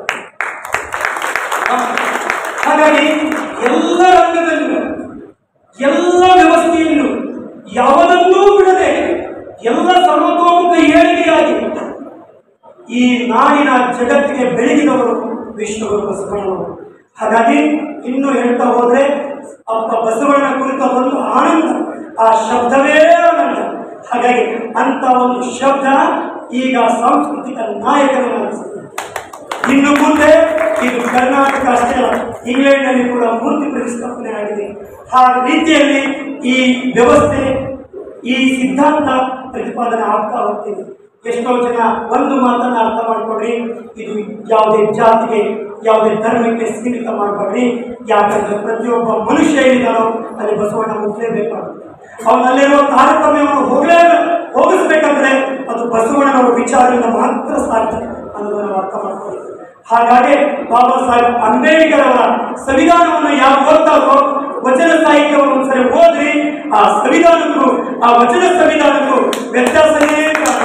ಹಾಗಾಗಿ ಎಲ್ಲ ರಂಗದಲ್ಲೂ ಎಲ್ಲ ವ್ಯವಸ್ಥೆಯಲ್ಲೂ ಯಾವುದನ್ನೂ ಬಿಡದೆ ಎಲ್ಲ ಸರ್ವತೋಮುಖ ಏಳಿಗೆಯಾಗಿ ಈ ನಾಡಿನ ಜಗತ್ತಿಗೆ ಬೆಳಗಿದವರು ವಿಶ್ವಗುರು ಬಸವಣ್ಣವರು ಹಾಗಾಗಿ ಇನ್ನು ಹೇಳ್ತಾ ಹೋದ್ರೆ ಅಪ್ಪ ಬಸವಣ್ಣ ಕುರಿತ ಒಂದು ಆನಂದ ಆ ಶಬ್ದವೇ ಆನಂದ ಹಾಗಾಗಿ ಅಂತ ಒಂದು ಶಬ್ದ ಈಗ ಸಾಂಸ್ಕೃತಿಕ ನಾಯಕನಾಗಿಸುತ್ತದೆ ಇನ್ನು ಮುಂದೆ ಇದು ಕರ್ನಾಟಕ ಅಷ್ಟೇ ಅಲ್ಲ ಇಂಗ್ಲೆಂಡ್ನಲ್ಲಿ ಕೂಡ ಮೂರ್ತಿ ಪ್ರತಿಷ್ಠಾಪನೆ ಆಗಿದೆ ಆ ರೀತಿಯಲ್ಲಿ ಈ ವ್ಯವಸ್ಥೆ ಈ ಸಿದ್ಧಾಂತ ಪ್ರತಿಪಾದನೆ ಆಗ್ತಾ ಹೋಗ್ತಿದೆ ಎಷ್ಟೋ ಜನ ಒಂದು ಮಾತನ್ನ ಅರ್ಥ ಮಾಡ್ಕೊಡ್ರಿ ಇದು ಯಾವುದೇ ಜಾತಿಗೆ ಯಾವುದೇ ಧರ್ಮಕ್ಕೆ ಸೀಮಿತ ಮಾಡಬೇಡ್ರಿ ಯಾಕಂದ್ರೆ ಪ್ರತಿಯೊಬ್ಬ ಮನುಷ್ಯ ಏನಿದಾನೋ ಅಲ್ಲಿ ಬಸವಣ್ಣ ಮುಚ್ಚಲೇಬೇಕಾಗುತ್ತೆ ಅವನಲ್ಲಿರುವ ತಾರತಮ್ಯವನ್ನು ಹೋಗಲೇ ಹೋಗಿಸ್ಬೇಕಂದ್ರೆ ಅದು ಬಸವಣ್ಣನವರ ವಿಚಾರದಿಂದ ಮಾತ್ರ ಸಾಧ್ಯ ಅನ್ನೋದನ್ನು ನಾವು ಅರ್ಥ ಮಾಡ್ಕೊಳ್ಳಿ ಹಾಗಾಗಿ ಬಾಬಾ ಸಾಹೇಬ್ ಅಂಬೇಡ್ಕರ್ ಅವರ ಸಂವಿಧಾನವನ್ನು ಯಾರು ಓದ್ತಾರೋ ವಚನ ಸಾಹಿತ್ಯವನ್ನು ಒಂದ್ಸರಿ ಓದ್ರಿ ಆ ಸಂವಿಧಾನಕ್ಕೂ ಆ ವಚನ ಸಂವಿಧಾನಕ್ಕೂ ವ್ಯತ್ಯಾಸವೇ ಕಾರಣ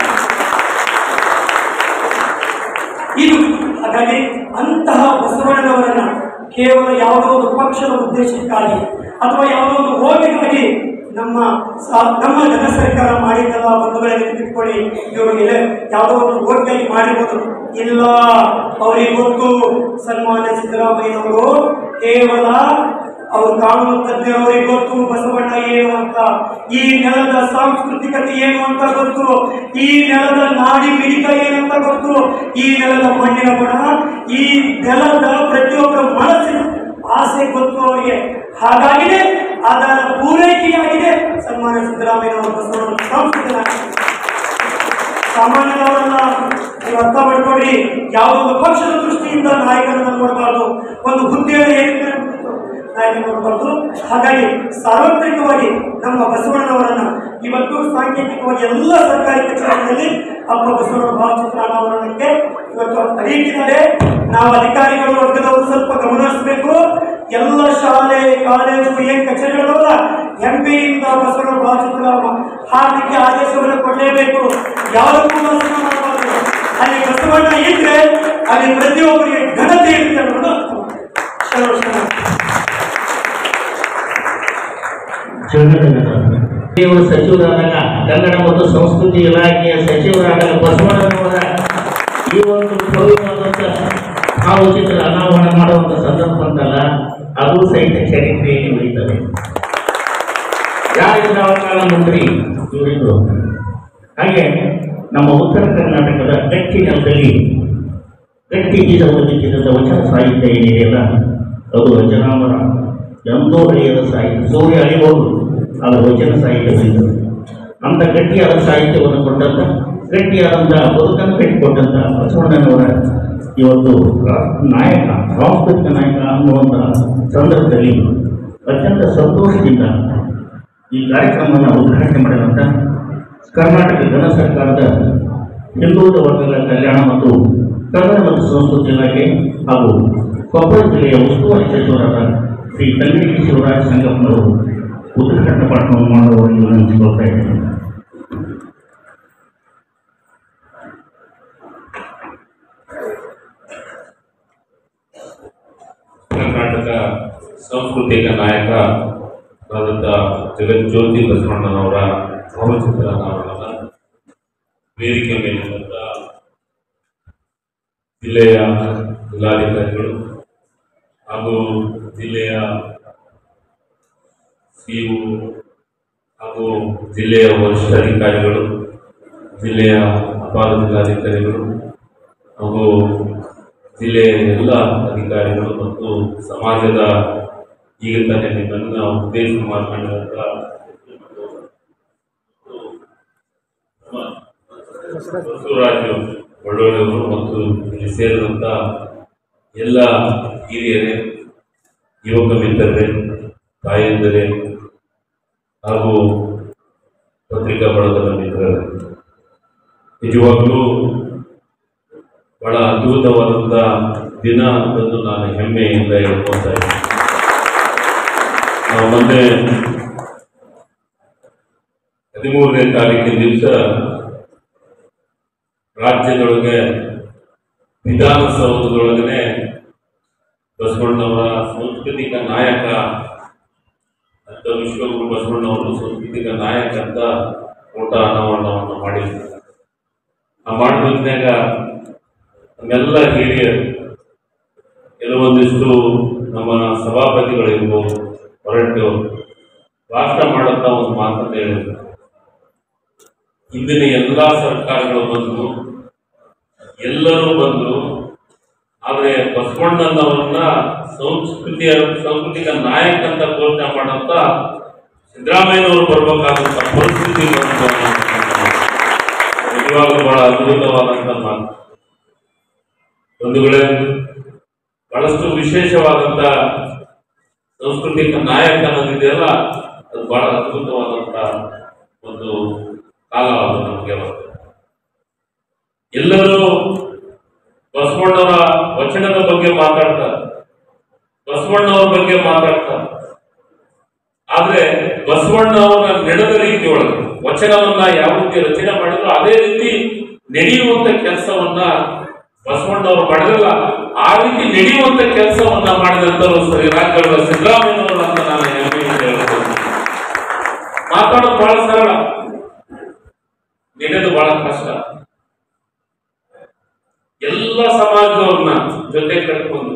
ಇದು ಹಾಗಾಗಿ ಅಂತಹ ಬಸವಣ್ಣನವರನ್ನ ಕೇವಲ ಯಾವುದೋ ಒಂದು ಪಕ್ಷದ ಉದ್ದೇಶಕ್ಕಾಗಿ ಅಥವಾ ಯಾವುದೋ ಒಂದು ಹೋಗಿಗಾಗಿ ನಮ್ಮ ಸ- ನಮ್ಮ ಜನ ಸರ್ಕಾರ ಮಾಡಿದ್ದಲ್ಲ ಬಂಧುಗಳೇ ನೆನಪಿಟ್ಕೊಳ್ಳಿ ಇವ್ರಿಗೆ ಯಾವುದೋ ಒಂದು ಓಟ್ಗಾಗಿ ಮಾಡಿರ್ಬೋದು ಇಲ್ಲ ಅವರಿಗೆ ಗೊತ್ತು ಸನ್ಮಾನ್ಯ ಸಿದ್ದರಾಮಯ್ಯನವರು ಕೇವಲ ಅವರು ಕಾನೂನು ತಜ್ಞರವರಿಗೆ ಗೊತ್ತು ಬಸವಣ್ಣ ಏನು ಅಂತ ಈ ನೆಲದ ಸಾಂಸ್ಕೃತಿಕತೆ ಏನು ಅಂತ ಗೊತ್ತು ಈ ನೆಲದ ನಾಡಿ ಮಿಡಿತ ಏನಂತ ಗೊತ್ತು ಈ ನೆಲದ ಮಣ್ಣಿನ ಗುಣ ಈ ನೆಲದ ಪ್ರತಿಯೊಬ್ಬರ ಮನಸ್ಸಿನ ಆಸೆ ಗೊತ್ತು ಅವರಿಗೆ ಹಾಗಾಗಿದೆ ಅದರ ಪೂರೈಕೆಯಾಗಿದೆ ಸನ್ಮಾನ್ಯ ಸಿದ್ದರಾಮಯ್ಯ ಬಸವಣ್ಣ ಸಾಂಸ್ಕೃತಿಕ ನಾಯಕ. ಸಾಮಾನ್ಯದವರನ್ನ ನೀವು ಅರ್ಥ ಮಾಡ್ಕೊಡ್ರಿ ಯಾವುದೊಂದು ಪಕ್ಷದ ದೃಷ್ಟಿಯಿಂದ ನಾಯಕರನ್ನ ನೋಡಬಾರ್ದು ಒಂದು ಹುದ್ದೆಯನ್ನು ಏನಿದೆ ನಾಯಕ ನೋಡಬಾರ್ದು ಹಾಗಾಗಿ ಸಾರ್ವತ್ರಿಕವಾಗಿ ನಮ್ಮ ಬಸವಣ್ಣನವರನ್ನ ಇವತ್ತು ಸಾಂಕೇತಿಕವಾಗಿ ಎಲ್ಲ ಸರ್ಕಾರಿ ಕಚೇರಿಗಳಲ್ಲಿ ಅಪ್ಪ ಬಸವಣ್ಣ ಭಾವಚಿತ್ರ ಅನಾವರಣಕ್ಕೆ ಇವತ್ತು ಅರಿಯಿದ್ದಾರೆ ನಾವು ಅಧಿಕಾರಿಗಳು ವರ್ಗದವರು ಸ್ವಲ್ಪ ಗಮನ ಹರಿಸಬೇಕು ಎಲ್ಲ ಶಾಲೆ ಕಾಲೇಜು ಏನ್ ಕಚೇರಿಗಳಲ್ಲ ಹೆಮ್ಮೆಯಿಂದ ಬಸವಣ್ಣ ಭಾವಚಿತ್ರ ಹಾಕಲಿಕ್ಕೆ ಆದೇಶವನ್ನು ಕೊಡಲೇಬೇಕು ಯಾವುದಕ್ಕೂ ಮೋಸ ಮಾಡಬಾರ್ದು ಅಲ್ಲಿ ಬಸವಣ್ಣ ಇದ್ರೆ ಅಲ್ಲಿ ಪ್ರತಿಯೊಬ್ಬರಿಗೆ ಘನತೆ ಇರುತ್ತೆ ಅನ್ನೋದು ಅರ್ಥ ಮಾಡ್ಕೊಳ್ಳಿ. ಶರಣ ಶರಣ ಇವರು ಸಚಿವರಾದಾಗ ಕನ್ನಡ ಮತ್ತು ಸಂಸ್ಕೃತಿ ಇಲಾಖೆಯ ಸಚಿವರಾದಾಗ ಬಸವಣ್ಣನವರ ಈ ಒಂದು ಭವ್ಯವಾದಂಥ ಭಾವಚಿತ್ರ ಅನಾವರಣ ಮಾಡುವಂಥ ಸಂದರ್ಭ ಅಂತಲ್ಲ ಅದು ಸಹಿತ ಚರಿತ್ರೆಯಲ್ಲಿ ಉಳಿತದೆ ಯಾರಿದ್ರು ಆ ಕಾಲ ಮಂತ್ರಿ ಇವರಿದ್ರು ಹಾಗೆ ನಮ್ಮ ಉತ್ತರ ಕರ್ನಾಟಕದ ಗಟ್ಟಿ ನೆಲದಲ್ಲಿ ಗಟ್ಟಿ ಬೀಜ ಓದಿಕ್ಕಿದ್ದ ವಚನ ಸಾಹಿತ್ಯ ಏನಿದೆಯಲ್ಲ ಅದು ಅಜನಾಮರ ಎಂದೋ ಅಳಿಯದ ಸಾಹಿತ್ಯ ಸೂರ್ಯ ಅಳಿಬಹುದು ಅದರ ವಚನ ಸಾಹಿತ್ಯ ಉಳಿತದೆ ಅಂತ ಗಟ್ಟಿಯಾದ ಸಾಹಿತ್ಯವನ್ನು ಕೊಟ್ಟಂತ ಗಟ್ಟಿಯಾದಂಥ ಬದುಕನ್ನು ಕಟ್ಟಿಕೊಟ್ಟಂತ ಬಸವಣ್ಣನವರ ಇವತ್ತು ರಾ- ನಾಯಕ ಸಾಂಸ್ಕೃತಿಕ ನಾಯಕ ಅನ್ನುವಂಥ ಸಂದರ್ಭದಲ್ಲಿ ಅತ್ಯಂತ ಸಂತೋಷದಿಂದ ಈ ಕಾರ್ಯಕ್ರಮವನ್ನು ಉದ್ಘಾಟನೆ ಮಾಡಿದಂಥ ಕರ್ನಾಟಕ ಘನ ಸರ್ಕಾರದ ಹಿಂದುಳಿದ ವರ್ಗಗಳ ಕಲ್ಯಾಣ ಮತ್ತು ಕನ್ನಡ ಮತ್ತು ಸಂಸ್ಕೃತಿ ಇಲಾಖೆ ಹಾಗೂ ಕೊಪ್ಪಳ ಜಿಲ್ಲೆಯ ಉಸ್ತುವಾರಿ ಸಚಿವರಾದ ಶ್ರೀ ಕನ್ನಡಿ ಶಿವರಾಜ್ ಸಂಗಪ್ಪನವರು ಉದ್ಘಾಟನಾ ಪಾಠವನ್ನು ಮಾಡುವವರಿಗೆ ವಿನಂತಿಸಿಕೊಳ್ತಾ ಇದ್ದೇನೆ ಕರ್ನಾಟಕ ಸಾಂಸ್ಕೃತಿಕ ನಾಯಕ ಆದಂಥ ಜಗಜ್ಯೋತಿ ಬಸವಣ್ಣನವರ ಭಾವಚಿತ್ರ ಅನಾವರಣ ವೇದಿಕೆ ಮೇಲಿರುವಂಥ ಜಿಲ್ಲೆಯ ಜಿಲ್ಲಾಧಿಕಾರಿಗಳು ಹಾಗೂ ಜಿಲ್ಲೆಯ ಸಿಇಒ ಹಾಗೂ ಜಿಲ್ಲೆಯ ವರಿಷ್ಠಾಧಿಕಾರಿಗಳು ಜಿಲ್ಲೆಯ ಅಪಾರ ಜಿಲ್ಲಾಧಿಕಾರಿಗಳು ಹಾಗೂ ಜಿಲ್ಲೆಯ ಎಲ್ಲ ಅಧಿಕಾರಿಗಳು ಮತ್ತು ಸಮಾಜದ ಈಗ ತಾನೇ ನಿಮ್ಮನ್ನ ಉದ್ದೇಶ ಮಾತನಾಡಿದಂಥ ಬಸವರಾಜು ಒಳ್ಳೊಳ್ಳೆಯವರು ಮತ್ತು ಇಲ್ಲಿ ಸೇರಿದಂಥ ಎಲ್ಲ ಹಿರಿಯರೇ ಯುವಕ ಮಿತ್ರರೇ ತಾಯಂದಿರೇ ಹಾಗೂ ಪತ್ರಿಕಾ ಬಳಗದ ಮಿತ್ರರೇ ನಿಜವಾಗಲೂ ಬಹಳ ಅದ್ಭುತವಾದಂಥ ದಿನ ಅಂತಂದು ನಾನು ಹೆಮ್ಮೆಯಿಂದ ಹೇಳ್ಕೊತಾ ಇದ್ದೀನಿ ನಾವು ಮೊನ್ನೆ ಹದಿಮೂರನೇ ತಾರೀಕಿನ ದಿವಸ ರಾಜ್ಯದೊಳಗೆ ವಿಧಾನಸೌಧದೊಳಗನೆ ಬಸವಣ್ಣವರ ಸಾಂಸ್ಕೃತಿಕ ನಾಯಕ ಅಂತ ವಿಶ್ವಗುರು ಬಸವಣ್ಣವರು ಸಾಂಸ್ಕೃತಿಕ ನಾಯಕ ಅಂತ ಊಟ ಅನಾವರಣವನ್ನು ಮಾಡಿದ್ರು ಆ ಮಾಡಿದ್ಮ್ಯಾಗ ನಮ್ಮೆಲ್ಲ ಹಿರಿಯರು ಕೆಲವೊಂದಿಷ್ಟು ನಮ್ಮ ಸಭಾಪತಿಗಳಿರ್ಬೋದು ಹೊರಟು ಭಾಷಣ ಮಾಡುತ್ತಾ ಒಂದು ಮಾತನ್ನು ಹೇಳಿದ್ರು ಇಂದಿನ ಎಲ್ಲ ಸರ್ಕಾರಗಳು ಬಂದರು ಎಲ್ಲರೂ ಬಂದರು ಆದರೆ ಬಸವಣ್ಣನವರನ್ನ ಸಂಸ್ಕೃತಿಯ ಸಾಂಸ್ಕೃತಿಕ ನಾಯಕ ಅಂತ ಘೋಷಣೆ ಮಾಡಂತ ಸಿದ್ದರಾಮಯ್ಯನವರು ಬರ್ಬೇಕಾದಂತ ಪರಿಸ್ಥಿತಿ ಬಂತು ನಿಜವಾಗ್ಲೂ ಬಹಳ ಅದ್ಭುತವಾದಂತ ಮಾತು ಬಂಧುಗಳೇ ಬಹಳಷ್ಟು ವಿಶೇಷವಾದಂತ ಸಾಂಸ್ಕೃತಿಕ ನಾಯಕ ಅನ್ನೋದಿದೆಯಲ್ಲ ಅದು ಬಹಳ ಅದ್ಭುತವಾದಂತ ಒಂದು ಕಾಲ ಅದು ನಮಗೆ ಅವತ್ತು ಎಲ್ಲರೂ ಬಸವಣ್ಣವರ ವಚನದ ಬಗ್ಗೆ ಮಾತಾಡ್ತಾರೆ ಬಸವಣ್ಣವರ ಬಗ್ಗೆ ಮಾತಾಡ್ತಾರೆ ಆದ್ರೆ ಬಸವಣ್ಣ ಅವರ ನಡೆದ ರೀತಿ ಒಳಗೆ ವಚನವನ್ನ ಯಾವ ರೀತಿ ರಚನೆ ಮಾಡಿದ್ರು ಅದೇ ರೀತಿ ನಡೆಯುವಂತ ಕೆಲಸವನ್ನ ಬಸವಣ್ಣವರು ಮಾಡಿರಲ್ಲ ಆ ರೀತಿ ನಡೆಯುವಂತ ಕೆಲಸವನ್ನ ಮಾಡಿದಂತರು ಶ್ರೀ ರಾಜ್ಯಗಳ ಸಿದ್ದರಾಮಯ್ಯನವರು ಅಂತ ನಾನು ಹೆಮ್ಮೆಯಿಂದ ಹೇಳ್ಬೋದು ಮಾತಾಡೋದು ಬಹಳ ಸರಳ ನೆನೆದು ಬಹಳ ಕಷ್ಟ ಎಲ್ಲ ಸಮಾಜದವ್ರನ್ನ ಜೊತೆ ಕಟ್ಕೊಂಡು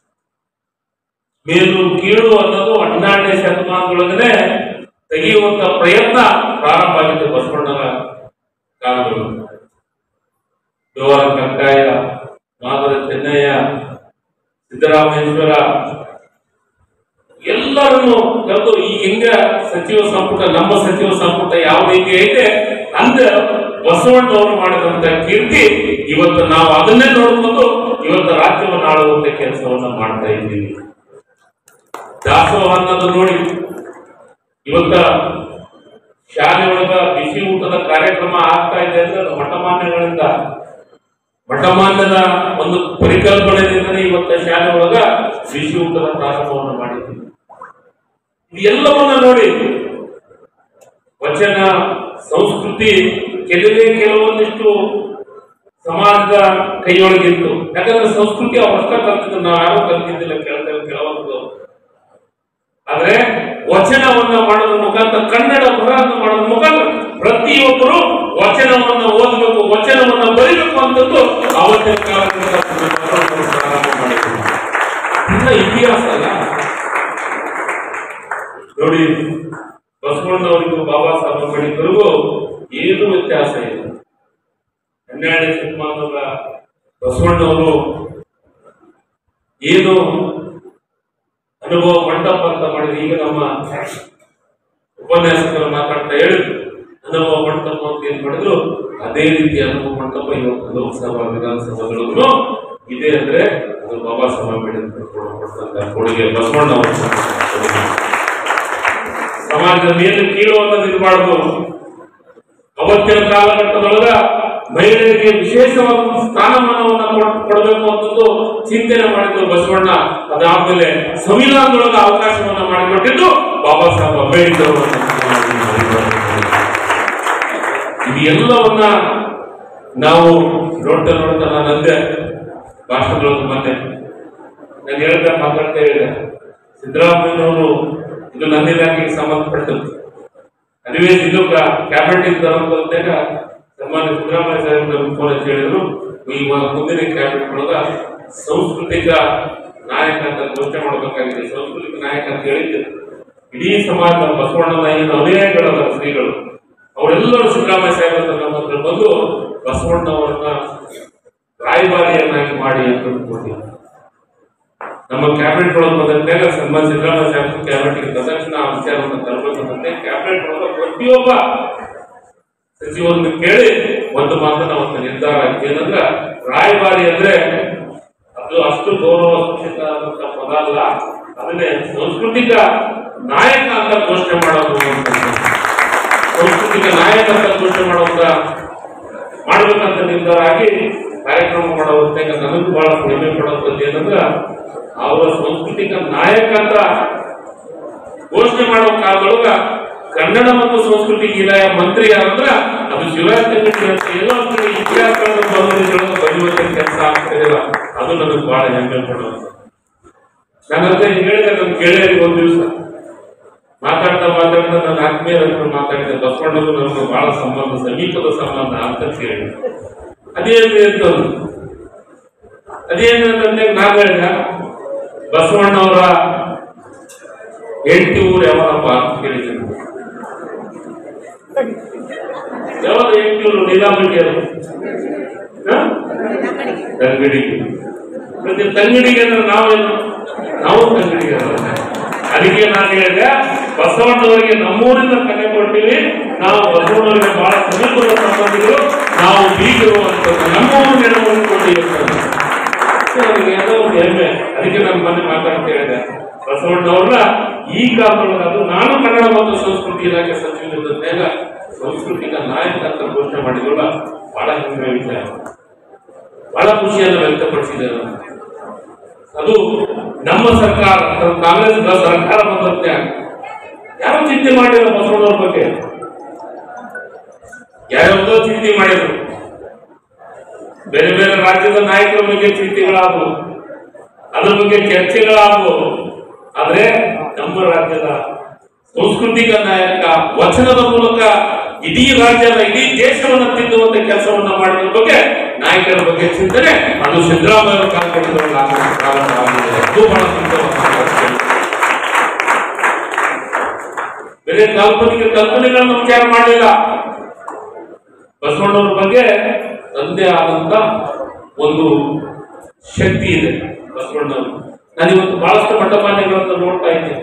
ಮೇಲು ಕೀಳು ಅನ್ನೋದು ಹನ್ನೆರಡನೇ ಶತಮಾನದೊಳಗನೆ ತೆಗೆಯುವಂತ ಪ್ರಯತ್ನ ಪ್ರಾರಂಭ ಆಗಿದ್ದು ಬಸವಣ್ಣನ ಕಾಲಗಳು ಜೋರ ಕಕ್ಕಾಯ ಮಾದರ ಚೆನ್ನಯ್ಯ ಸಿದ್ದರಾಮೇಶ್ವರ ಎಲ್ಲರನ್ನು ಕರೆದು ಈ ಹೆಂಗ ಸಚಿವ ಸಂಪುಟ ನಮ್ಮ ಸಚಿವ ಸಂಪುಟ ಯಾವ ರೀತಿ ಐತೆ ಅಂದ ಬಸವಣ್ಣವರು ಮಾಡಿದಂತ ಕೀರ್ತಿ ಇವತ್ತು ನಾವು ಅದನ್ನೇ ನೋಡ್ಕೊಂಡು ಇವತ್ತು ರಾಜ್ಯವನ್ನು ಆಳುವಂತ ಕೆಲಸವನ್ನ ಮಾಡ್ತಾ ಇದ್ದೀವಿ ದಾಸೋಹ ಅನ್ನೋದು ನೋಡಿ ಇವತ್ತ ಶಾಲೆ ಒಳಗ ಬಿಸಿ ಊಟದ ಕಾರ್ಯಕ್ರಮ ಆಗ್ತಾ ಇದೆ ಅಂದ್ರೆ ಅದು ಮಠಮಾನ್ಯಗಳಿಂದ ಮಠಮಾನ್ಯದ ಒಂದು ಪರಿಕಲ್ಪನೆಯಿಂದನೇ ಇವತ್ತ ಶಾಲೆ ಒಳಗ ಬಿಸಿ ಊಟದ ಪ್ರಾರಂಭವನ್ನು ಮಾಡಿದ್ದೀವಿ ಇದೆಲ್ಲವನ್ನ ನೋಡಿ ವಚನ ಸಂಸ್ಕೃತಿ ಕೆಲವೇ ಕೆಲವೊಂದಿಷ್ಟು ಸಮಾಜದ ಕೈಯೊಳಗಿತ್ತು ಯಾಕಂದ್ರೆ ಸಂಸ್ಕೃತಿ ಅವರಷ್ಟ ಕಲ್ತಿದ್ದು ನಾವು ಯಾರು ಕಲ್ತಿದ್ದಿಲ್ಲ ಕೇಳ್ತೇವೆ ಕೆಲವೊಂದು ಆದ್ರೆ ವಚನವನ್ನ ಮಾಡೋದ್ರ ಮುಖಾಂತರ ಕನ್ನಡ ಬರಹವನ್ನು ಮಾಡೋದ್ರ ಮುಖಾಂತರ ಪ್ರತಿಯೊಬ್ಬರು ವಚನವನ್ನ ಓದಬೇಕು ವಚನವನ್ನ ಬರೀಬೇಕು ಅಂತದ್ದು ಅವತ್ತಿನ ಕಾಲದಿಂದ ಬಸವಣ್ಣನವರು ಪ್ರಾರಂಭ ಮಾಡಿದ್ರು ಇನ್ನ ಇತಿಹಾಸ ಅಲ್ಲ ನೋಡಿ ಬಸವಣ್ಣವರಿಗೂ ಬಾಬಾ ಸಾಹೇಬ್ ಅಂಬೇಡ್ಕರ್ಗೂ ಏನು ವ್ಯತ್ಯಾಸ ಇಲ್ಲ ಹನ್ನೆರಡನೇ ಶತಮಾನದ ಬಸವಣ್ಣವರು ಏನು ಅನುಭವ ಮಂಟಪ ಅಂತ ಮಾಡಿದ್ರೆ ಈಗ ನಮ್ಮ ಉಪನ್ಯಾಸಕರು ಮಾತಾಡ್ತಾ ಹೇಳಿದ್ರು ಅನುಭವ ಮಂಟಪ ಅಂತ ಏನ್ ಮಾಡಿದ್ರು ಅದೇ ರೀತಿ ಅನುಭವ ಮಂಟಪ ಇವತ್ತು ಲೋಕಸಭಾ ವಿಧಾನಸಭೆಗಳಿಗೂ ಇದೆ ಅಂದ್ರೆ ಅದು ಬಾಬಾ ಸಾಹೇಬ್ ಅಂಬೇಡ್ಕರ್ ಕೊಡ್ತಕ್ಕಂಥ ಕೊಡುಗೆ ಬಸವಣ್ಣ ಅವರು ಕೊಡುಗೆ. ಸಮಾಜದ ಮೇಲೆ ಕೀಳು ಅನ್ನೋದು ಇರಬಾರ್ದು ಅವತ್ತಿನ ಕಾಲಘಟ್ಟದೊಳಗ ಮಹಿಳೆಯರಿಗೆ ವಿಶೇಷವಾದ ಒಂದು ಸ್ಥಾನಮಾನವನ್ನ ಕೊಡ್- ಕೊಡಬೇಕು ಅಂತದ್ದು ಚಿಂತನೆ ಮಾಡಿದ್ದು ಬಸವಣ್ಣ ಅದಾದ್ಮೇಲೆ ಸಂವಿಧಾನದೊಳಗ ಅವಕಾಶವನ್ನ ಮಾಡಿಕೊಟ್ಟಿದ್ದು ಬಾಬಾ ಸಾಹೇಬ್ ಅಂಬೇಡ್ಕರ್ ಅವರು ಇದು ಎಲ್ಲವನ್ನ ನಾವು ನೋಡ್ತಾ ನೋಡ್ತಾ ನಾನು ಅಂದೆ ಭಾಷಣದೊಳಗೆ ಬಂದೆ ನಾನು ಹೇಳ್ತಾ ಮಾತಾಡ್ತಾ ಹೇಳಿದೆ ಸಿದ್ದರಾಮಯ್ಯನವರು ಇದು ನನ್ನ ಇಲಾಖೆಗೆ ಸಂಬಂಧಪಟ್ಟದ್ದು ಅನಿವೇಶ್ ಇದು ಕ್ಯಾಬಿನೆಟ್ ತಗೊಂಡಾಗ ಸನ್ಮಾನ್ಯ ಸಿದ್ದರಾಮಯ್ಯ ಸಾಹೇಬ್ ನಮ್ಗೆ ಫೋನ್ ಹಚ್ಚಿ ಹೇಳಿದ್ರು ಇವಾಗ ಮುಂದಿನ ಕ್ಯಾಬಿನೆಟ್ ಒಳಗ ಸಾಂಸ್ಕೃತಿಕ ನಾಯಕ ಅಂತ ಘೋಷಣೆ ಮಾಡಬೇಕಾಗಿದೆ ಸಾಂಸ್ಕೃತಿಕ ನಾಯಕ ಅಂತ ಹೇಳಿದ್ದು ಇಡೀ ಸಮಾಜ ಬಸವಣ್ಣನ ಏನು ಅನುಯಾಯಿಗಳಲ್ಲ ಶ್ರೀಗಳು ಅವರೆಲ್ಲರೂ ಸಿದ್ದರಾಮಯ್ಯ ಸಾಹೇಬ್ ಅಂತ ನಮ್ಮ ಹತ್ರ ಬಂದು ಬಸವಣ್ಣವರನ್ನ ರಾಯಭಾರಿಯನ್ನಾಗಿ ಮಾಡಿ ಅಂತ ಕೊಟ್ಟಿದ್ದಾರೆ ನಮ್ಮ ಕ್ಯಾಬಿನೆಟ್ ಒಳಗೆ ಬಂದಾಗ ಸನ್ಮಾನ್ ಸಿದ್ದರಾಮಯ್ಯ ಸಾಹೇಬ್ ಕ್ಯಾಬಿನೆಟ್ಗೆ ತಕ್ಷಣ ಆ ವಿಚಾರವನ್ನು ತರಬೇಕಂತೆ ಕ್ಯಾಬಿನೆಟ್ ಒಳಗೆ ಪ್ರತಿಯೊಬ್ಬ ಸಚಿವರನ್ನು ಕೇಳಿ ಒಂದು ಮಾತನ್ನ ಒಂದು ನಿರ್ಧಾರ ಆಗಿದೆ ಏನಂದ್ರ ರಾಯಭಾರಿ ಅಂದ್ರೆ ಅದು ಅಷ್ಟು ಗೌರವ ಸೂಚಿತವಾದಂತ ಪದ ಅಲ್ಲ ಅದನ್ನೇ ಸಾಂಸ್ಕೃತಿಕ ನಾಯಕ ಅಂತ ಘೋಷಣೆ ಮಾಡೋದು ಅಂತಂದ್ರೆ. ಸಾಂಸ್ಕೃತಿಕ ನಾಯಕ ಅಂತ ಘೋಷಣೆ ಮಾಡುವಂತ ಮಾಡ್ಬೇಕಂತ ನಿರ್ಧಾರ ಆಗಿ ಕಾರ್ಯಕ್ರಮ ಮಾಡೋ ಹೊತ್ತಾಗ ನನಗೂ ಬಹಳ ಹೆಮ್ಮೆ ಪಡುವಂಥದ್ದು ಏನಂದ್ರ ಅವರ ಸಾಂಸ್ಕೃತಿಕ ನಾಯಕ ಅಂತ ಘೋಷಣೆ ಮಾಡೋ ಕಾಲದೊಳಗ ಕನ್ನಡ ಮತ್ತು ಸಂಸ್ಕೃತಿ ಇಲಾಖೆ ಮಂತ್ರಿ ಯಾರಂದ್ರ ಅದು ಶಿವರಾಜ್ ತಂಗಡಿ ಅಂತ ಎಲ್ಲೋ ಒಂದು ಕಡೆ ಇತಿಹಾಸಗಳನ್ನು ಬರೋದ್ರೊಳಗೆ ಬರೆಯುವಂತ ಕೆಲಸ ಆಗ್ತಿರಲಿಲ್ಲ ಅದು ನನಗೆ ಬಹಳ ಹೆಮ್ಮೆ ಪಡುವಂತ ನನ್ನ ಹತ್ರ ಹೇಳಿದೆ ನನ್ನ ಗೆಳೆಯರಿಗೆ ಒಂದ್ ದಿವಸ ಮಾತಾಡ್ತಾ ಮಾತಾಡ್ತಾ ನನ್ನ ಆತ್ಮೀಯ ಹತ್ರ ಮಾತಾಡಿದೆ ಬಸವಣ್ಣಗೂ ನನಗೆ ಬಹಳ ಸಂಬಂಧ ಸಮೀಪದ ಸಂಬಂಧ ಅಂತ ಕೇಳಿ ಅದೇನು ಅಂತಂದ್ರು ಅದೇನು ಅಂತಂದ್ರೆ ನಾನು ಹೇಳಿದ ಬಸವಣ್ಣವರ ಹೆಂಡತಿ ಊರು ಯಾವನಪ್ಪ ಅಂತ ಕೇಳಿದ್ದೀನಿ ಯಾವಾಗ ಹೆಂಡತಿ ಊರು ನೀಲಾಂಬರಿ ಅದು ಹ? ತಂಗಡಿಗೆ ಮತ್ತೆ ತಂಗಡಿಗೆ ಅಂದ್ರೆ ನಾವೇನು ನಾವು ತಂಗಡಿಗೆ ಅಲ್ಲ. ಅದಕ್ಕೆ ನಾನು ಹೇಳಿದೆ ಬಸವಣ್ಣವರಿಗೆ ನಮ್ಮೂರಿಂದ ಕನೆ ಕೊಡ್ತೀವಿ ನಾವು ಬಸವಣ್ಣವರಿಗೆ ಬಹಳ ಸಮೀಪದ ಸಂಬಂಧಿಗಳು ನಾವು ಬೀಗರು ಅಂತ ನಮ್ಮೂರು ನೆನಪನ್ನು ಕೊಟ್ಟಿವಿ ಅಂತ. ಸೊ ನನಗೆ ಏನೋ ಒಂದು ಹೆಮ್ಮೆ ಅದಕ್ಕೆ ನಾನು ಮೊನ್ನೆ ಮಾತಾಡ್ತಾ ಹೇಳಿದೆ ಬಸವಣ್ಣವ್ರನ್ನ ಈ ಕಾಲದೊಳಗೆ ಅದು ನಾನು ಕನ್ನಡ ಮತ್ತು ಸಂಸ್ಕೃತಿ ಇಲಾಖೆ ಸಚಿವರಿದ್ದಾಗ ಸಾಂಸ್ಕೃತಿಕ ನಾಯಕ ಅಂತ ಘೋಷಣೆ ಮಾಡಿದ್ರಲ್ಲ ಬಹಳ ಹೆಮ್ಮೆ ವಿಚಾರ ಬಹಳ ಖುಷಿಯನ್ನು ವ್ಯಕ್ತಪಡಿಸಿದ್ದಾರೆ ಅದು ನಮ್ಮ ಸರ್ಕಾರ ಅಥವಾ ಕಾಂಗ್ರೆಸ್ ಸರ್ಕಾರ ಬಂದಂತೆ ಯಾರು ಚಿಂತೆ ಮಾಡಿಲ್ಲ ಬಸವಣ್ಣವ್ರ ಬಗ್ಗೆ ಯಾರ್ಯಾವ್ದೋ ಚಿಂತೆ ಮಾಡಿದ್ರು ಬೇರೆ ಬೇರೆ ರಾಜ್ಯದ ನಾಯಕರ ಬಗ್ಗೆ ಚಿಂತೆಗಳಾದವು ಅದ್ರ ಬಗ್ಗೆ ಚರ್ಚೆಗಳಾದವು ಆದ್ರೆ ನಮ್ಮ ರಾಜ್ಯದ ಸಾಂಸ್ಕೃತಿಕ ನಾಯಕ ವಚನದ ಮೂಲಕ ಇಡೀ ರಾಜ್ಯದ ಇಡೀ ದೇಶವನ್ನು ತಿದ್ದುವಂತ ಕೆಲಸವನ್ನ ಮಾಡಿದ ಬಗ್ಗೆ ನಾಯಕರ ಬಗ್ಗೆ ಚಿಂತನೆ ಅದು ಸಿದ್ದರಾಮಯ್ಯ ಅವರ ಕಾಲಘಟ್ಟದಲ್ಲಿ ಆಗಲಿಕ್ಕೆ ಪ್ರಾರಂಭವಾಗಿದೆ ಅದು ಬಹಳ ಸಂತೋಷ ಬೇರೆ ಕಾಲ್ಪನಿಕ ಕಲ್ಪನೆಗಳನ್ನು ವಿಚಾರ ಮಾಡಲಿಲ್ಲ ಬಸವಣ್ಣವ್ರ ಬಗ್ಗೆ ತಂದೆ ಆದಂತ ಒಂದು ಶಕ್ತಿ ಇದೆ ಬಸವಣ್ಣವರು ನಾನಿವತ್ತು ಬಹಳಷ್ಟು ಮಠಮಾನ್ಯಗಳನ್ನು ನೋಡ್ತಾ ಇದ್ದೇನೆ